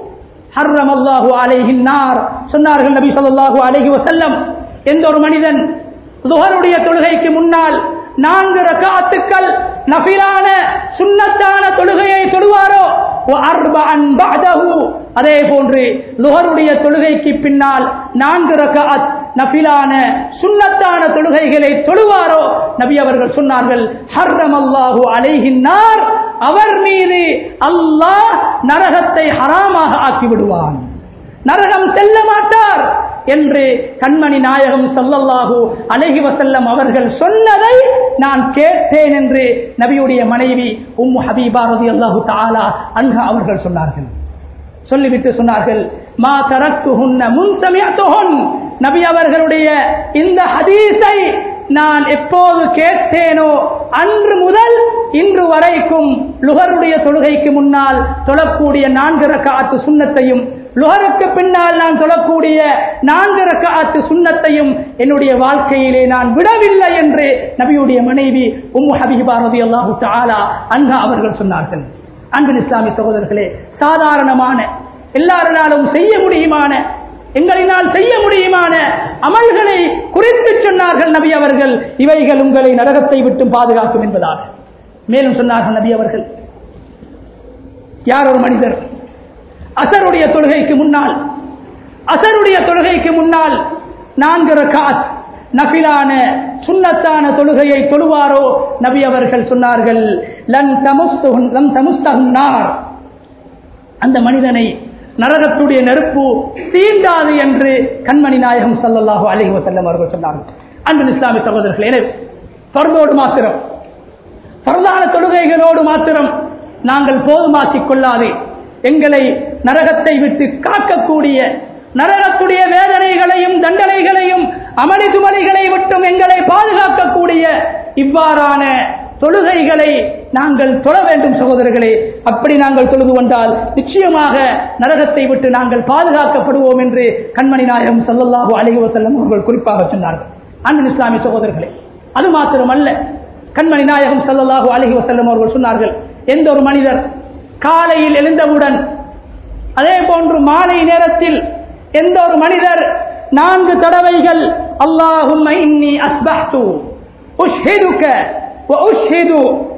حرم الله عليه النار சொன்னார்கள் நபி ஸல்லல்லாஹு அலைஹி வஸல்லம் எந்த ஒரு மனிதன் துஹருடைய தொழுகைக்கு முன்னால் நான்கு ரக்காத்துக்கள் நஃபிலான சுன்னத்தான தொழுகையை தொழுவாரோ وأربعاً بعده அதே போன்று லுஹருடைய தொழுகைக்கு பின்னால் நான்கு ரக்காத் நஃபிலான சுன்னத்தான தொழுகைகளை தொழுவாரோ நபி அவர்கள் சொன்னார்கள் ஹர்ரம் அல்லாஹு அலைஹின்னார் அவர் மீது அல்லாஹ் நரகத்தை ஹராமாக ஆக்கி விடுவான் நரகம் செல்ல மாட்டார் என்று கண்மணி நாயகம் ஸல்லல்லாஹு அலைஹி வஸல்லம் அவர்கள் சொன்னதை நான் கேட்டேன் என்று நபியுடைய மனைவி உம்மு ஹபீபா ரலியல்லாஹு தஆலா அன்ஹா அவர்கள் சொன்னார்கள் சொல்லிவிட்டு சொன்னார்கள் மா தரத்துஹுன்ன முன் சமியத்துஹுன் நபி அவர்களுடைய இந்த ஹதீஸை நான் எப்போது கேட்டேனோ அன்று முதல் இன்று வரைக்கும் லுகருடைய தொழுகைக்கு முன்னால் தொழக்கூடிய நான்கு ரக்காத்து சுண்ணத்தையும் லுகருக்கு பின்னால் நான் தொழக்கூடிய நான்கு ரக்காத்து சுண்ணத்தையும் என்னுடைய வாழ்க்கையிலே நான் விடவில்லை என்று நபியுடைய மனைவி உம்மு ஹபீபா ரலியல்லாஹு தஆலா அன்ஹா அவர்கள் சொன்னார்கள் அன்பின் இஸ்லாமிய சகோதரர்களே சாதாரணமான எல்லாராலும் செய்ய முடியுமான எங்களினால் செய்ய முடியுமான அமல்களை குறித்து சொன்னார்கள் நபி அவர்கள் இவைகள் உங்களை நரகத்தை விட்டு பாதுகாக்கும் என்பதாக மேலும் சொன்னார்கள் நபி அவர்கள் யார் ஒரு மனிதர் அசருடைய தொழுகைக்கு முன்னால் அசருடைய தொழுகைக்கு முன்னால் நான்கு ரகாத் நபிலான சுண்ணத்தான தொழுகையை தொழுவாரோ நபி அவர்கள் சொன்னார்கள் லன் தமுஸ்துஹுன் லம் தமுஸ்தஹுன் நார் அந்த மனிதனை நரகத்துடைய நெருப்பு தீண்டாது என்று கண்மணி நாயகம் ஸல்லல்லாஹு அலைஹி வஸல்லம் அவர்கள் சொன்னார்கள் அன்பு இஸ்லாமிய சகோதரர்களே எனவே பரதோடு மாத்திரம் பரதான தொழுகைகளோடு மாத்திரம் நாங்கள் போதுமாக்கிக் கொள்ளாது எங்களை நரகத்தை விட்டு காக்கக்கூடிய நரகத்துடைய வேதனைகளையும் தண்டனைகளையும் அமளி துமளிகளை விட்டும் எங்களை பாதுகாக்கக்கூடிய இவ்வாறான தொழுகைகளை நாங்கள் தொழ வேண்டும் சகோதரர்களே அப்படி நாங்கள் தொழுது கொண்டால் நிச்சயமாக நரகத்தை விட்டு நாங்கள் பாதுகாக்கப்படுவோம் என்று கண்மணி நாயகம் ஸல்லல்லாஹு அலைஹி வஸல்லம் அவர்கள் குறிப்பாக சொன்னார்கள் அன்பின் இஸ்லாமிய சகோதரர்களே அது மாத்திரமல்ல கண்மணி நாயகம் ஸல்லல்லாஹு அலைஹி வஸல்லம் அவர்கள் சொன்னார்கள் எந்த ஒரு மனிதர் காலையில் எழுந்தவுடன் அதே போன்று மாலை நேரத்தில் எந்த ஒரு மனிதர் நான்கு தடவைகள் அல்லாஹும்ம இன்னி அஸ்பஹ்து உஷ்ஹிதுக وأشهد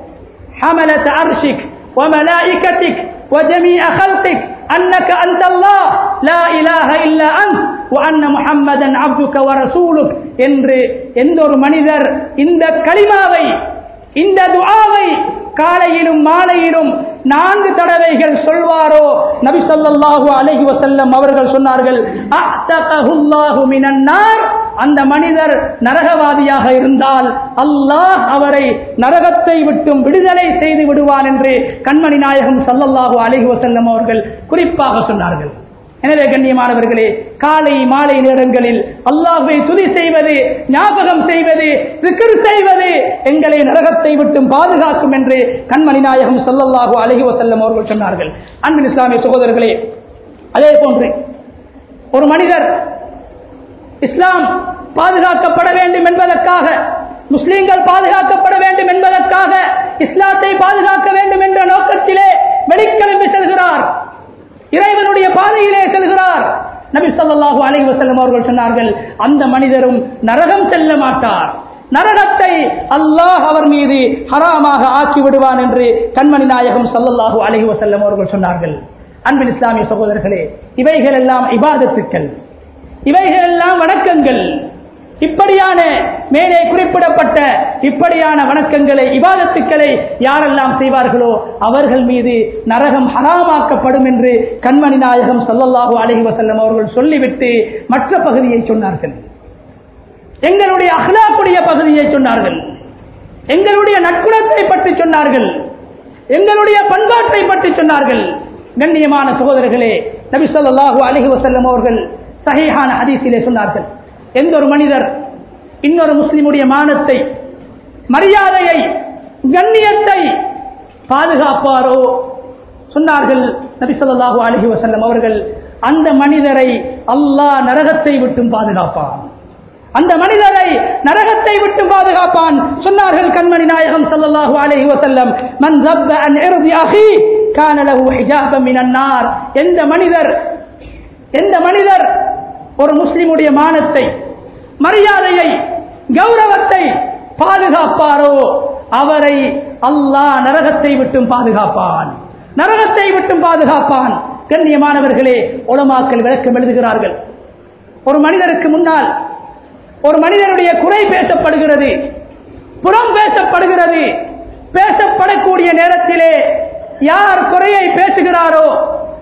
حملة عرشك وملائكتك وجميع خلقك أنك أنت الله لا إله إلا أنت وأن محمدا عبدك ورسولك என்று எந்த ஒரு மனிதர் இந்த கலிமாவை இந்த துஆவை காலையிலும் மாலையிலும் நான்கு தடவைகள் சொல்வாரோ நபி ஸல்லல்லாஹு அலைஹி வஸல்லம் அவர்கள் சொன்னார்கள் அத்தகஹுல்லாஹு மினன் நார் அந்த மனிதர் நரகவாதியாக இருந்தால் அல்லாஹ் அவரை நரகத்தை விட்டும் விடுதலை செய்து விடுவான் என்று கண்மணி நாயகம் ஸல்லல்லாஹு அலைஹி வஸல்லம் அவர்கள் குறிப்பாக சொன்னார்கள் எனவே கண்ணியமானவர்களே காலை மாலை நேரங்களில் அல்லாஹ்வை துதி செய்வது ஞாபகம் செய்வது திக்ர் செய்வது எங்களை நரகத்தை விட்டும் பாதுகாக்கும் என்று கண்மணி நாயகம் ஸல்லல்லாஹு அலைஹி வஸல்லம் அவர்கள் சொன்னார்கள் அன்பின் இஸ்லாமிய சகோதரர்களே அதே போன்று ஒரு மனிதர் இஸ்லாம் பாதுகாக்கப்பட வேண்டும் என்பதற்காக முஸ்லிம்கள் பாதுகாக்கப்பட வேண்டும் என்பதற்காக இஸ்லாத்தை பாதுகாக்க வேண்டும் என்ற நோக்கத்திலே வெளிக்கிளம்பி செல்கிறார் இறைவனுடைய பாதையிலே செல்கிறார் நபி ஸல்லல்லாஹு அலைஹி வஸல்லம் அவர்கள் சொன்னார்கள் அந்த மனிதரும் நரகம் செல்ல மாட்டார் நரகத்தை அல்லாஹ் அவர் மீது ஹராமாக ஆக்கி விடுவான் என்று கண்மணி நாயகம் ஸல்லல்லாஹு அலைஹி வஸல்லம் அவர்கள் சொன்னார்கள் அன்பின் இஸ்லாமிய சகோதரர்களே இவைகள் எல்லாம் இபாதத்துக்கள் இவைகள் எல்லாம் வணக்கங்கள் இப்படியான மேலே குறிப்பிடப்பட்ட இப்படியான வணக்கங்களை இபாதத்துக்களை யாரெல்லாம் செய்வார்களோ அவர்கள் மீது நரகம் ஹராமாக்கப்படும் என்று கண்மணி நாயகம் ஸல்லல்லாஹு அலைஹி வஸல்லம் அவர்கள் சொல்லிவிட்டு மற்ற பகுதியை சொன்னார்கள் எங்களுடைய அஹ்லாக்குடைய பகுதியை சொன்னார்கள் எங்களுடைய நற்குணத்தை பற்றி சொன்னார்கள் எங்களுடைய பண்பாட்டை பற்றி சொன்னார்கள் கண்ணியமான சகோதரர்களே நபி ஸல்லல்லாஹு அலைஹி வஸல்லம் அவர்கள் சஹீஹான ஹதீஸிலே சொன்னார்கள் எந்த ஒரு மனிதர் இன்னொரு முஸ்லிமுடைய மானத்தை மரியாதையை கண்ணியத்தை பாதுகாப்பாரோ சொன்னார்கள் நபி ஸல்லல்லாஹு அலைஹி வஸல்லம் அவர்கள் அந்த மனிதரை அல்லாஹ் நரகத்தை விட்டும் பாதுகாப்பான் அந்த மனிதரை நரகத்தை விட்டு பாதுகாப்பான் சொன்னார்கள் கண்மணி நாயகம் ஸல்லல்லாஹு அலைஹி வஸல்லம் மன் ذب عن عرض اخي كان له حجابا من النار எந்த மனிதர் எந்த மனிதர் ஒரு முஸ்லிமுடைய மானத்தை மரியாதையை கௌரவத்தை பாதுகாப்பாரோ அவரை அல்லாஹ் நரகத்தை விட்டும் பாதுகாப்பான் நரகத்தை விட்டும் பாதுகாப்பான் கண்ணியமானவர்களே உலமாக்கள் விளக்கம் எழுதுகிறார்கள் ஒரு மனிதருக்கு முன்னால் ஒரு மனிதனுடைய குறை பேசப்படுகிறது புறம் பேசப்படுகிறது பேசப்படக்கூடிய நேரத்திலே யார் குறையை பேசுகிறாரோ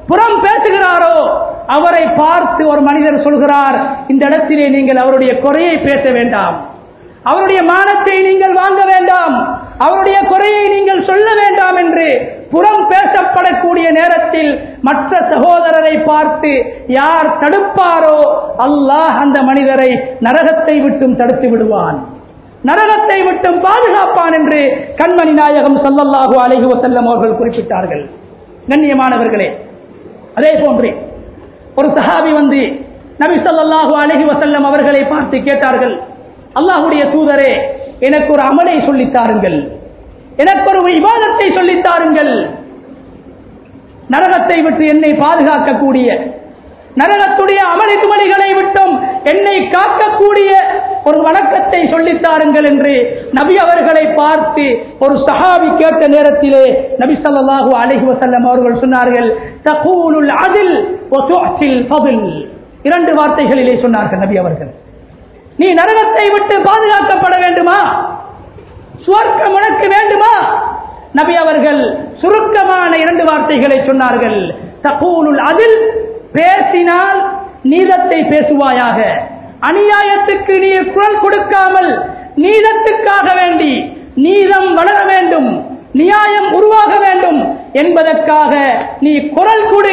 புறம் பேசுகிறாரோ அவரை பார்த்து ஒரு மனிதர் சொல்கிறார் இந்த இடத்திலே நீங்கள் அவருடைய குறையை பேச வேண்டாம் அவருடைய மானத்தை நீங்கள் வாங்க வேண்டாம் அவருடைய குறையை நீங்கள் சொல்ல வேண்டாம் என்று புறம் பேசப்படக்கூடிய நேரத்தில் மற்ற சகோதரரை பார்த்து யார் தடுப்பாரோ அல்லாஹ் அந்த மனிதரை நரகத்தை விட்டும் தடுத்து விடுவான் நரகத்தை விட்டும் பாதுகாப்பான் என்று கண்மணி நாயகம் சல்லல்லாஹு அலைஹி வஸல்லம் அவர்கள் குறிப்பிட்டார்கள் கண்ணியமானவர்களே அதே போன்று ஒரு சஹாபி வந்து நபி ஸல்லல்லாஹு அலைஹி வஸல்லம் அவர்களை பார்த்து கேட்டார்கள் அல்லாஹ்வுடைய தூதரே எனக்கு ஒரு அமலை சொல்லித்தாருங்கள் எனக்கு ஒரு விவாதத்தை சொல்லித்தாருங்கள் நரகத்தை விட்டு என்னை பாதுகாக்கக்கூடிய நரகத்துடைய அமளித்துமணிகளை விட்டும் என்னை காக்கக்கூடிய ஒரு வணக்கத்தை சொல்லித்தாருங்கள் என்று நபி அவர்களை பார்த்து ஒரு சஹாபி கேட்ட நேரத்திலே நபி ஸல்லல்லாஹு அலைஹி வஸல்லம் அவர்கள் சொன்னார்கள் தகூலுல் அதில் வதுஅத்தில் ஃபضل இரண்டு வார்த்தைகளிலே சொன்னார்கள் நபி அவர்கள் நீ நரகத்தை விட்டு பாதுகாக்கப்பட வேண்டுமா சுவர்க்கம் உனக்கு வேண்டுமா நபி அவர்கள் சுருக்கமான இரண்டு வார்த்தைகளை சொன்னார்கள் தகூலுல் அதில் பேசினால் நீதத்தை பேசுவாயாக அநியாயத்துக்கு நீ குரல் கொடுக்காமல் நீதத்துக்காக வேண்டி நீதம் வளர வேண்டும் நியாயம் உருவாக வேண்டும் என்பதற்காக நீ குரல் கொடு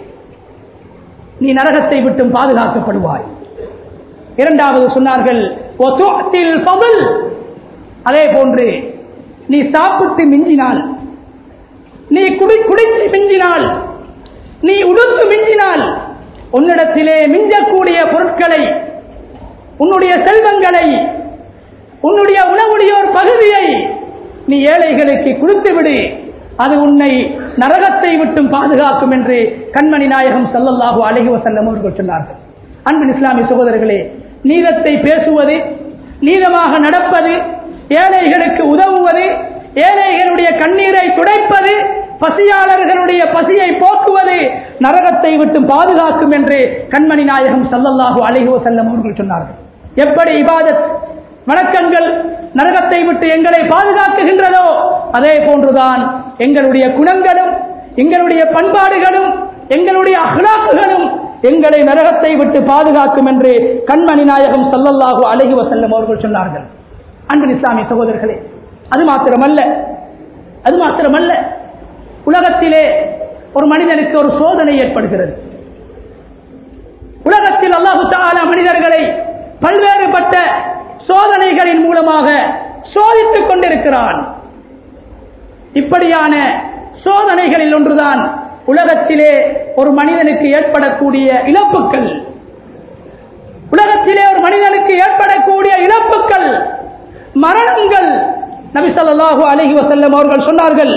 நீ நரகத்தை விட்டும் பாதுகாக்கப்படுவாய் இரண்டாவது சொன்னார்கள் "வதுஅத்தில் ஃபضل." அதே போன்று நீ சாப்பிட்டு மிஞ்சினால் நீ குடி குடித்து மிஞ்சினால் நீ உடுத்து மிஞ்சினால் உன்னிடத்திலே மிஞ்சக்கூடிய பொருட்களை உன்னுடைய செல்வங்களை உன்னுடைய உணவுடையோர் பகுதியை நீ ஏழைகளுக்கு கொடுத்து விடு அது உன்னை நரகத்தை விட்டும் பாதுகாக்கும் என்று கண்மணி நாயகம் ஸல்லல்லாஹு அலைஹி வஸல்லம் அவர்கள் சொன்னார்கள் அன்பின் இஸ்லாமிய சகோதரர்களே நீதத்தை பேசுவது நீதமாக நடப்பது ஏழைகளுக்கு உதவுவது ஏழைகளுடைய கண்ணீரை துடைப்பது பசியாளர்களுடைய பசியை போக்குவது நரகத்தை விட்டு பாதுகாக்கும் என்று கண்மணி நாயகம் ஸல்லல்லாஹு அலைஹி வஸல்லம் அவர்கள் சொன்னார்கள் எப்படி இபாதத் வணக்கங்கள் நரகத்தை விட்டு எங்களை பாதுகாக்குகின்றதோ அதே போன்றுதான் எங்களுடைய குணங்களும் எங்களுடைய பண்பாடுகளும் எங்களுடைய அஹ்லாக்குகளும் எங்களை நரகத்தை விட்டு பாதுகாக்கும் என்று கண்மணி நாயகம் ஸல்லல்லாஹு அலைஹி வஸல்லம் அவர்கள் சொன்னார்கள் அன்பின் இஸ்லாமிய சகோதரர்களே அது மாத்திரமல்ல அது மாத்திரமல்ல உலகத்திலே ஒரு மனிதனுக்கு ஒரு சோதனை ஏற்படுகிறது உலகத்தில் அல்லாஹு தஆலா மனிதர்களை பல்வேறுபட்ட சோதனைகளின் மூலமாக சோதித்துக் கொண்டிருக்கிறான் இப்படியான சோதனைகளில் ஒன்றுதான் உலகத்திலே ஒரு மனிதனுக்கு ஏற்படக்கூடிய இழப்புக்கள் உலகத்திலே ஒரு மனிதனுக்கு ஏற்படக்கூடிய இழப்புக்கள் மரணங்கள் நபி ஸல்லல்லாஹு அலைஹி வஸல்லம் அவர்கள் சொன்னார்கள்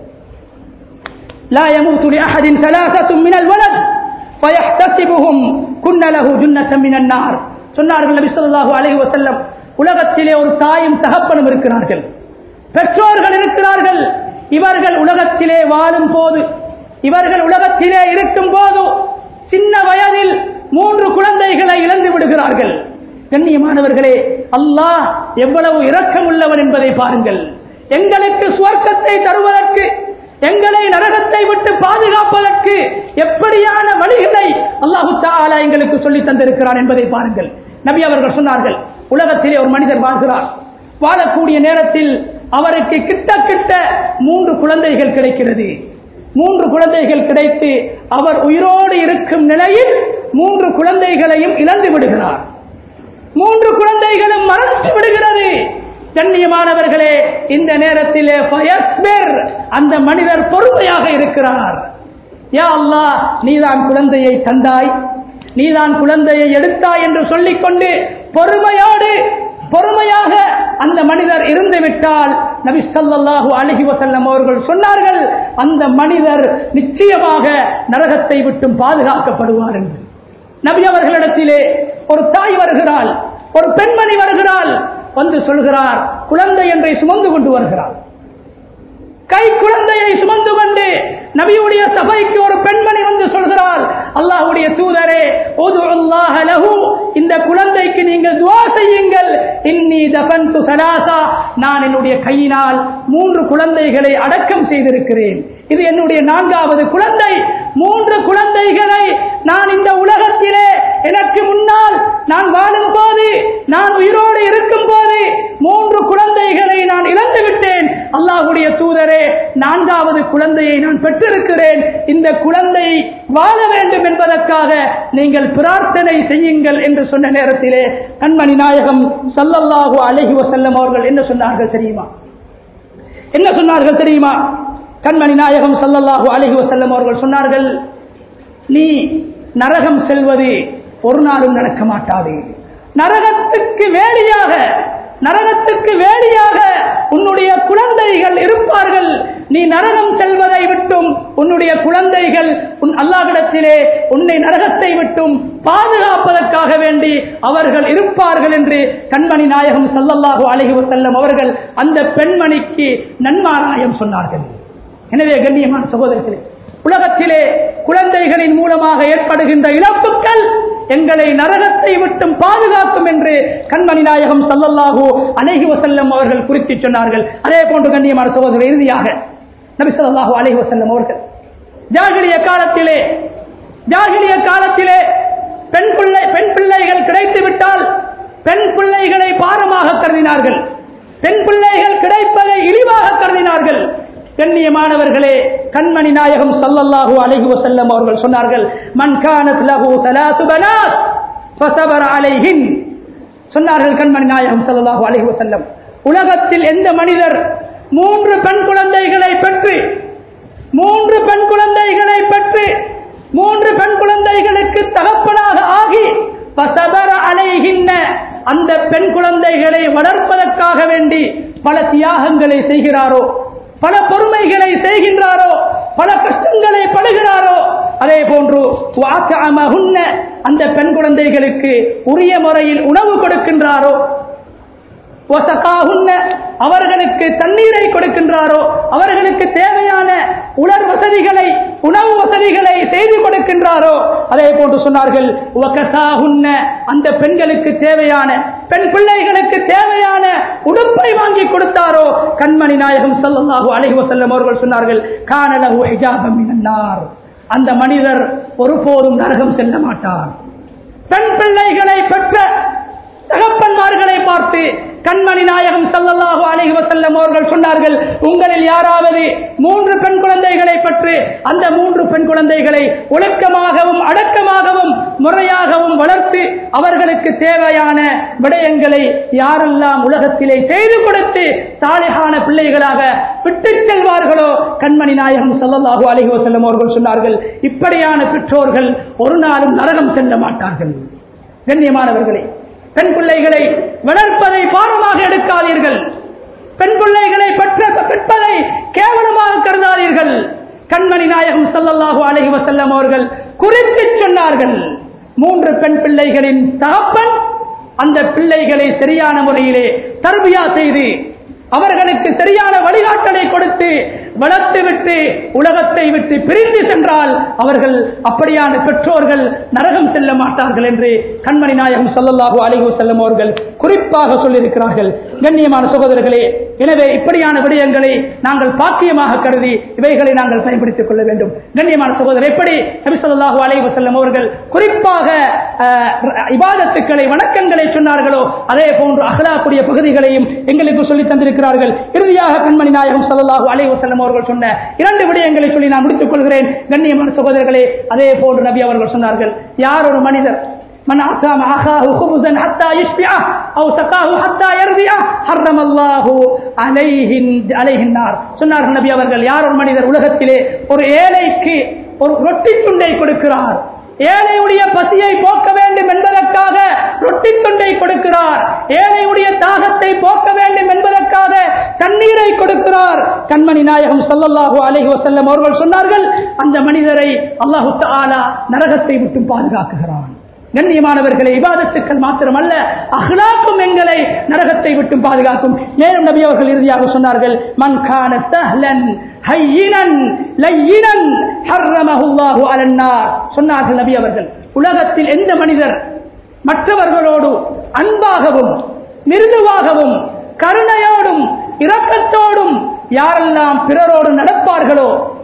لا يموت لأحد ثلاثة من الولد فيحتسبهم كن له جنة من النار சொன்னார்கள் நபி ஸல்லல்லாஹு அலைஹி வஸல்லம் உலகத்திலே ஒரு தாயும் தகப்பனும் இருக்கிறார்கள் பெற்றோர்கள் இருக்கிறார்கள் இவர்கள் உலகத்திலே வாழும் போது இவர்கள் உலகத்திலே இருக்கும் போது சின்ன வயதில் மூன்று குழந்தைகளை இழந்து விடுகிறார்கள் கண்ணியமானவர்களே அல்லாஹ் எவ்வளவு இரக்கம் உள்ளவர் என்பதை பாருங்கள் எங்களுக்கு சுவர்க்கத்தை தருவதற்கு எங்களை நரகத்தை விட்டு பாதுகாப்பதற்கு எப்படியான வழிகளை அல்லாஹு தாலா எங்களுக்கு சொல்லி தந்திருக்கிறார் என்பதை பாருங்கள் நபி அவர்கள் சொன்னார்கள் உலகத்திலே ஒரு மனிதர் வாழ்கிறார் வாழக்கூடிய நேரத்தில் அவருக்கு கிட்ட கிட்ட மூன்று குழந்தைகள் கிடைக்கிறது மூன்று குழந்தைகள் கிடைத்து அவர் உயிரோடு இருக்கும் நிலையில் மூன்று குழந்தைகளையும் இழந்து விடுகிறார் மூன்று குழந்தைகளும் மரணித்து விடுகிறது கண்ணியமானவர்களே இந்த நேரத்திலே ஃபயஸ்பிர், அந்த மனிதர் பொறுமையாக இருக்கிறார் யா அல்லாஹ் நீதான் குழந்தையை தந்தாய் நீதான் குழந்தையை எடுத்தாய் என்று சொல்லிக்கொண்டு பொறுமையோடு பொறுமையாக அந்த மனிதர் இருந்து விட்டால் நபி ஸல்லல்லாஹு அலைஹி வஸல்லம் அவர்கள் சொன்னார்கள் அந்த மனிதர் நிச்சயமாக நரகத்தை விட்டும் பாதுகாக்கப்படுவார் என்று நபி அவர்களிடத்திலே ஒரு தாய் வருகிறாள் ஒரு பெண்மணி வருகிறாள் வந்து சொல்கிறார் குழந்தை என்றை சுமந்து கொண்டு வருகிறாள் கை குழந்தையை சுமந்து கொண்டு நபியுடைய சபைக்கு ஒரு பெண்மணி வந்து சொல்கிறார் அல்லாஹ்வுடைய தூதரே உதுல்லாஹ லஹு இந்த குழந்தைக்கு நீங்கள் துஆ செய்யுங்கள் இன்னி தபன்து சலாசா நான் என்னுடைய கையினால் மூன்று குழந்தைகளை அடக்கம் செய்திருக்கிறேன் இது என்னுடைய நான்காவது குழந்தை மூன்று குழந்தைகளை நான் இந்த உலகத்திலே எனக்கு முன்னால் நான் வாழும் போது நான் உயிரோடு இருக்கும் போது மூன்று குழந்தைகளை நான் இழந்து விட்டேன் அல்லாஹுடைய தூதரே நான்காவது குழந்தையை நான் பெற்றிருக்கிறேன் இந்த குழந்தை வாழ வேண்டும் என்பதற்காக நீங்கள் பிரார்த்தனை செய்யுங்கள் என்று சொன்ன நேரத்திலே கண்மணி நாயகம் சல்லல்லாஹு அலைஹி வஸல்லம் அவர்கள் என்ன சொன்னார்கள் தெரியுமா என்ன சொன்னார்கள் தெரியுமா கண்மணி நாயகம் சல்லல்லாஹு அலைஹி வஸல்லம் அவர்கள் சொன்னார்கள் நீ நரகம் செல்வது ஒரு நாளும் நடக்க மாட்டாது நரகத்துக்கு வேலியாக நரகத்துக்கு வேலியாக உன்னுடைய குழந்தைகள் இருப்பார்கள் நீ நரகம் செல்வதை விட்டும் உன்னுடைய குழந்தைகள் உன் அல்லாஹ்விடத்திலே உன்னை நரகத்தை விட்டும் பாதுகாப்பதற்காக வேண்டி அவர்கள் இருப்பார்கள் என்று கண்மணி நாயகம் சல்லல்லாஹு அலைஹி வஸல்லம் அவர்கள் அந்த பெண்மணிக்கு நன்மாராயம் சொன்னார்கள் எனவே கண்ணியமான சகோதரர்களே உலகத்திலே குழந்தைகளின் மூலமாக ஏற்படுகின்ற இழப்புகள் எங்களை நரகத்தை விட்டும் பாதுகாக்கும் என்று கண்மணி நாயகம் சல்லல்லாஹு அலைஹி வசல்லம் அவர்கள் குறித்து சொன்னார்கள் அதே போன்று கண்ணியமான சகோதரர் இறுதியாக நபி ஸல்லல்லாஹு அலைஹி வஸல்லம் அவர்கள் ஜாகிலிய காலத்திலே ஜாகிலிய காலத்திலே பெண் பிள்ளை பெண் பிள்ளைகள் கிடைத்து விட்டால் பெண் பிள்ளைகளை பாரமாக கருதினார்கள் பெண் பிள்ளைகள் கிடைப்பதை இழிவாக கருதினார்கள் கண்ணியமானவர்களே கண்மணி நாயகம் சல்லல்லாஹு அலைஹி வஸல்லம் அவர்கள் சொன்னார்கள் மன் கானத் லஹு ஸலாத்து பனாத் ஃபஸபர அலைஹின் சொன்னார்கள் கண்மணி நாயகம் சல்லல்லாஹு அலைஹி வஸல்லம் உலகத்தில் எந்த மனிதர் மூன்று பெண் குழந்தைகளை பெற்று மூன்று பெண் குழந்தைகளை பெற்று மூன்று பெண் குழந்தைகளுக்கு தகப்பனாக ஆகி ஃபஸபர அலைஹின்ன அந்த பெண் குழந்தைகளை வளர்ப்பதற்காக வேண்டி பல தியாகங்களை செய்கிறாரோ பல பொறுமைகளை செய்கின்றாரோ பல கஷ்டங்களை படுகிறாரோ அதே போன்று வாக்கஅமஹுன்ன அந்த பெண் குழந்தைகளுக்கு உரிய முறையில் உணவு கொடுக்கின்றாரோ வசகாகுன்ன அவர்களுக்கு தண்ணீரை கொடுக்கின்றாரோ அவர்களுக்கு தேவையான உலர் வசதிகளை உணவு வசதிகளை செய்து கொடுக்கின்றாரோ அதே போன்று சொன்னார்கள் வகசாகுன்ன அந்த பெண்களுக்கு தேவையான பெண் பிள்ளைகளுக்கு தேவையான உடுப்பை வாங்கி கொடுத்தாரோ கண்மணி நாயகம் ஸல்லல்லாஹு அலைஹி வஸல்லம் அவர்கள் சொன்னார்கள் கானலஹு ஹிஜாபம் மினன்னார் அந்த மனிதர் ஒருபோதும் நரகம் செல்ல மாட்டார் பெண் பிள்ளைகளை பெற்ற தகப்பன்மார்களை பார்த்து கண்மணி நாயகம் சல்லல்லாஹு அலைஹி வஸல்லம் அவர்கள் சொன்னார்கள் உங்களில் யாராவது மூன்று பெண் குழந்தைகளை பெற்று அந்த மூன்று பெண் குழந்தைகளை ஒழுக்கமாகவும் அடக்கமாகவும் முறையாகவும் வளர்த்து அவர்களுக்கு தேவையான விடயங்களை யாரெல்லாம் உலகத்திலே செய்து கொடுத்து சாலிகான பிள்ளைகளாக விட்டுச் செல்வார்களோ கண்மணி நாயகம் சல்லல்லாஹு அலைஹி வஸல்லம் அவர்கள் சொன்னார்கள் இப்படியான பெற்றோர்கள் ஒரு நாளும் நரகம் செல்ல மாட்டார்கள் கண்ணியமானவர்களே பெண் பிள்ளைகளை வளர்ப்பதை பாரமாக எடுக்காதீர்கள் பெண் பிள்ளைகளை பெற்ற பெற்பதை கேவலமாக கருதாதீர்கள் கண்மணி நாயகம் ஸல்லல்லாஹு அலைஹி வஸல்லம் அவர்கள் குறித்து சொன்னார்கள் மூன்று பெண் பிள்ளைகளின் தகப்பன் அந்த பிள்ளைகளை சரியான முறையிலே தர்பியா செய்து அவர்களுக்கு சரியான வழிகாட்டலை கொடுத்து வளர்த்து விட்டு உலகத்தை விட்டு பிரிந்து சென்றால் அவர்கள் அப்படியான பெற்றோர்கள் நரகம் செல்ல மாட்டார்கள் என்று கண்மணி நாயகம் ஸல்லல்லாஹு அலைஹி வஸல்லம் அவர்கள் குறிப்பாக சொல்லியிருக்கிறார்கள் கண்ணியமான சகோதரர்களே எனவே இப்படியான விடயங்களை நாங்கள் பாக்கியமாக கருதி இவைகளை நாங்கள் பயன்படுத்திக் கொள்ள வேண்டும் கண்ணியமான சகோதரர் எப்படி நபி ஸல்லல்லாஹு அலைஹி வஸல்லம் அவர்கள் குறிப்பாக அஹ், இபாதத்துக்களை வணக்கங்களை சொன்னார்களோ அதே போன்று அகலாக்குடைய பகுதிகளையும் எங்களுக்கு சொல்லி தந்திருக்கிறார்கள் இறுதியாக கண்மணி நாயகம் ஸல்லல்லாஹு அலைஹி வஸல்லம் அவர்கள் சொன்ன இரண்டு விடயங்களை சொல்லி நான் முடித்துக் கொள்கிறேன் கண்ணியமான சகோதரர்களே அதே போன்று நபி அவர்கள் சொன்னார்கள் யார் ஒரு மனிதர் من أطعم أخاه خبزا حتى يشبعه أو سقاه حتى يرضيه حرم الله عليه عليه النار சொன்னார்கள் நபி அவர்கள் யார் ஒரு மனிதர் உலகத்திலே ஒரு ஏழைக்கு ஒரு ரொட்டி துண்டை கொடுக்கிறார் ஏழையுடைய பசியை போக்க வேண்டும் என்பதற்காக ரொட்டி துண்டை கொடுக்கிறார் ஏழையுடைய தாகத்தை போக்க வேண்டும் என்பதற்காக தண்ணீரை கொடுக்கிறார் கண்மணி நாயகம் ஸல்லல்லாஹு அலைஹி வஸல்லம் அவர்கள் சொன்னார்கள் அந்த மனிதரை அல்லாஹு தஆலா நரகத்தை விட்டு பாதுகாக்குகிறான் கண்ணியமானவர்களை இபாதத்துக்கள் மாத்திரமல்ல அஹ்லாக்கும் எங்களை நரகத்தை விட்டு பாதுகாக்கும் மேலும் நபி அவர்கள் இறுதியாக சொன்னார்கள் மன் கான சஹ்லன் ஹையினன் லையினன் ஹர்ரமஹுல்லாஹு அலன்னார் சொன்னார்கள் நபி அவர்கள் உலகத்தில் எந்த மனிதர் மற்றவர்களோடு அன்பாகவும் மிருதுவாகவும் கருணையோடும் இரக்கத்தோடும் யாரெல்லாம் பிறரோடு நடப்பார்களோ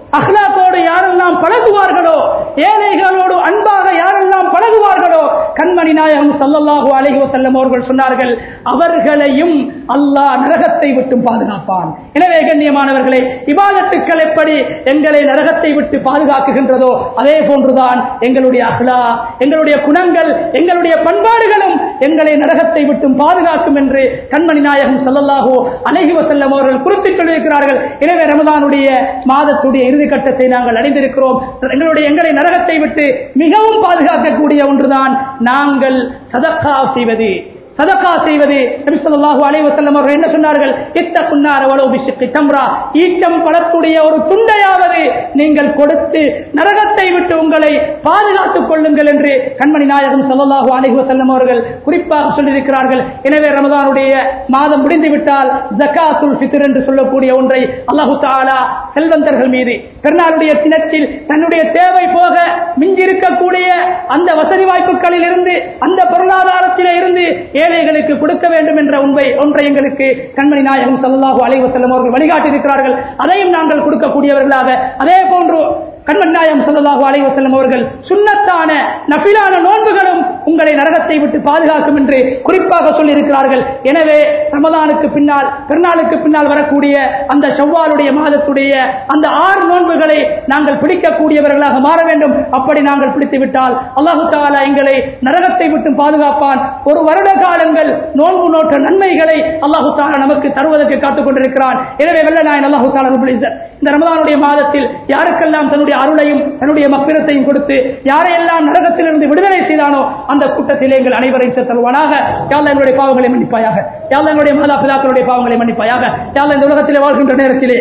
அஹ்லாக்கோடு யாரெல்லாம் பழகுவார்களோ ஏழைகளோடு அன்பாக யாரெல்லாம் பழகுவார்களோ கண்மணி நாயகம் சல்லல்லாஹு அலைஹி வஸல்லம் அவர்கள் சொன்னார்கள் அவர்களையும் அல்லாஹ் நரகத்தை விட்டு பாதுகாப்பான் எனவே கண்ணியமானவர்களே இபாதத்துக்கள் எப்படி எங்களை நரகத்தை விட்டு பாதுகாக்குகின்றதோ அதே போன்றுதான் எங்களுடைய அஹ்லா எங்களுடைய குணங்கள் எங்களுடைய பண்பாடுகளும் எங்களை நரகத்தை விட்டு பாதுகாக்கும் என்று கண்மணி நாயகம் சல்லல்லாஹு அலைஹி வஸல்லம் அவர்கள் குறிப்பிட்டு சொல்லியிருக்கிறார்கள் எனவே ரமதானுடைய மாதத்துடைய இறுதி கட்டத்தை நாங்கள் அடைந்திருக்கிறோம் எங்களுடைய எங்களை நரகத்தை விட்டு மிகவும் பாதுகாக்கக்கூடிய ஒன்றுதான் நாங்கள் சதக்கா செய்வது சதக்கா செய்வது நபி ஸல்லல்லாஹு அலைஹி வஸல்லம் அவர்கள் என்ன சொன்னார்கள் இத்தகுன்னார வலவு பிஷிக்கி தம்ரா ஈட்டம் பழத்துடைய ஒரு துண்டையாவது நீங்கள் கொடுத்து நரகத்தை விட்டு உங்களை பாதுகாத்துக் கொள்ளுங்கள் என்று கண்மணி நாயகம் ஸல்லல்லாஹு அலைஹி வஸல்லம் அவர்கள் குறிப்பாக சொல்லியிருக்கிறார்கள் எனவே ரமதானுடைய மாதம் முடிந்து விட்டால் ஜகாத்துல் ஃபித்ர் என்று சொல்லக்கூடிய ஒன்றை அல்லாஹு தஆலா செல்வந்தர்கள் மீது பெருநாளுடைய தினத்தில் தன்னுடைய தேவை போக மிஞ்சிருக்கக்கூடிய அந்த வசதி வாய்ப்புகளில் இருந்து அந்த பொருளாதாரத்திலே இருந்து ஏழைகளுக்கு கொடுக்க வேண்டும் என்ற உண்மை ஒன்றை எங்களுக்கு கண்மணி நாயகம் சல்லாஹூ அலைஹி வஸல்லம் அவர்கள் வழிகாட்டி இருக்கிறார்கள் அதையும் நாங்கள் கொடுக்கக்கூடியவர்களாக அதே போன்று கண்மணி நாயகம் சல்லாஹூ அலைஹி வஸல்லம் அவர்கள் சுன்னத்தான நபிலான நோன்புகளும் உங்களை நரகத்தை விட்டு பாதுகாக்கும் என்று குறிப்பாக சொல்லியிருக்கிறார்கள் எனவே ரமதானுக்கு பின்னால் பெருநாளுக்கு பின்னால் வரக்கூடிய அந்த செவ்வாலுடைய மாதத்துடைய அந்த ஆறு நோன்புகளை நாங்கள் பிடிக்கக்கூடியவர்களாக மாற வேண்டும் அப்படி நாங்கள் பிடித்து விட்டால் அல்லாஹு தாலா எங்களை நரகத்தை விட்டு பாதுகாப்பான் ஒரு வருட காலங்கள் நோன்பு நோற்ற நன்மைகளை அல்லாஹு தாலா நமக்கு தருவதற்கு காத்துக் கொண்டிருக்கிறான் எனவே வெள்ள நாயன் அல்லாஹு தாலா ரபுல் இஸ்ஸத் இந்த ரமதானுடைய மாதத்தில் யாருக்கெல்லாம் தன்னுடைய அருளையும் தன்னுடைய மக்கிரத்தையும் கொடுத்து யாரையெல்லாம் நரகத்திலிருந்து விடுதலை செய்தானோ அந்த கூட்டத்திலே எங்கள் அனைவரையும் சேர்த்தருவானாக யாழ்ல என்னுடைய பாவங்களை மன்னிப்பாயாக யாழ்ல என்னுடைய மாதா பிதாக்களுடைய பாவங்களை மன்னிப்பாயாக யாழ்ல இந்த உலகத்திலே வாழ்கின்ற நேரத்திலே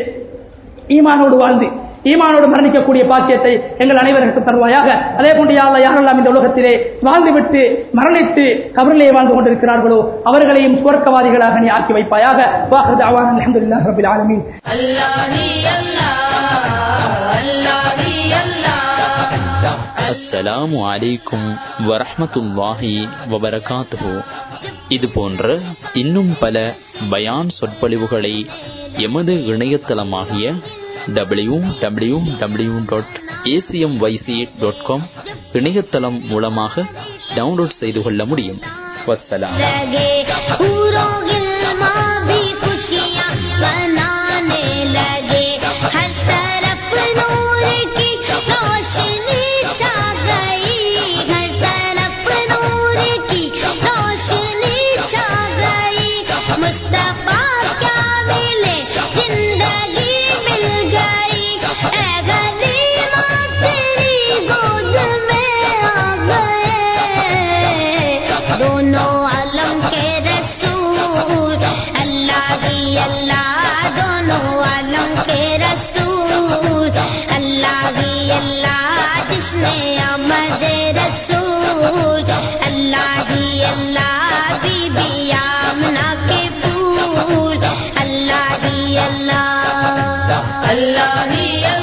ஈமானோடு வாழ்ந்து ஈமானோடு மரணிக்கக்கூடிய பாக்கியத்தை எங்கள் அனைவருக்கும் தருவாயாக அதே போன்று யாழ்ல யாரெல்லாம் இந்த உலகத்திலே வாழ்ந்துவிட்டு மரணித்து கபரிலே வாழ்ந்து கொண்டிருக்கிறார்களோ அவர்களையும் சுவர்க்கவாதிகளாக நீ ஆக்கி வைப்பாயாக வாஹது அவான் அலமதுல்லாஹ் ரபில் ஆலமீன் அஸ்ஸலாமு அலைக்கும் வரஹ்மத்துல்லாஹி வபரகாத்துஹு இது போன்ற இன்னும் பல பயான் சொற்பொழிவுகளை எமது இணையதளமாகிய W W W dot ACM YC dot com இணையதளம் மூலமாக டவுன்லோட் செய்து கொள்ள முடியும் வஸ்ஸலாம் लगे पूरों गिलमा भी खुशियाँ मनाने लगे हर तरफ नूर की रोशनी छा गई हर तरफ नूर की रोशनी छा गई मुस्तफा क्या मिले जिंदगी मिल गई ऐ गरीबा तेरी गोद में आ गए दोनों आलम के रसूल अल्लाह ही अल्लाह दोनों आलम के रसूल अल्लाह ही अल्लाह जिसने अमद रसूल अल्लाह ही अल्लाह बीबी आमना के फूल अल्लाह ही अल्लाह अल्लाह ही अल्लाह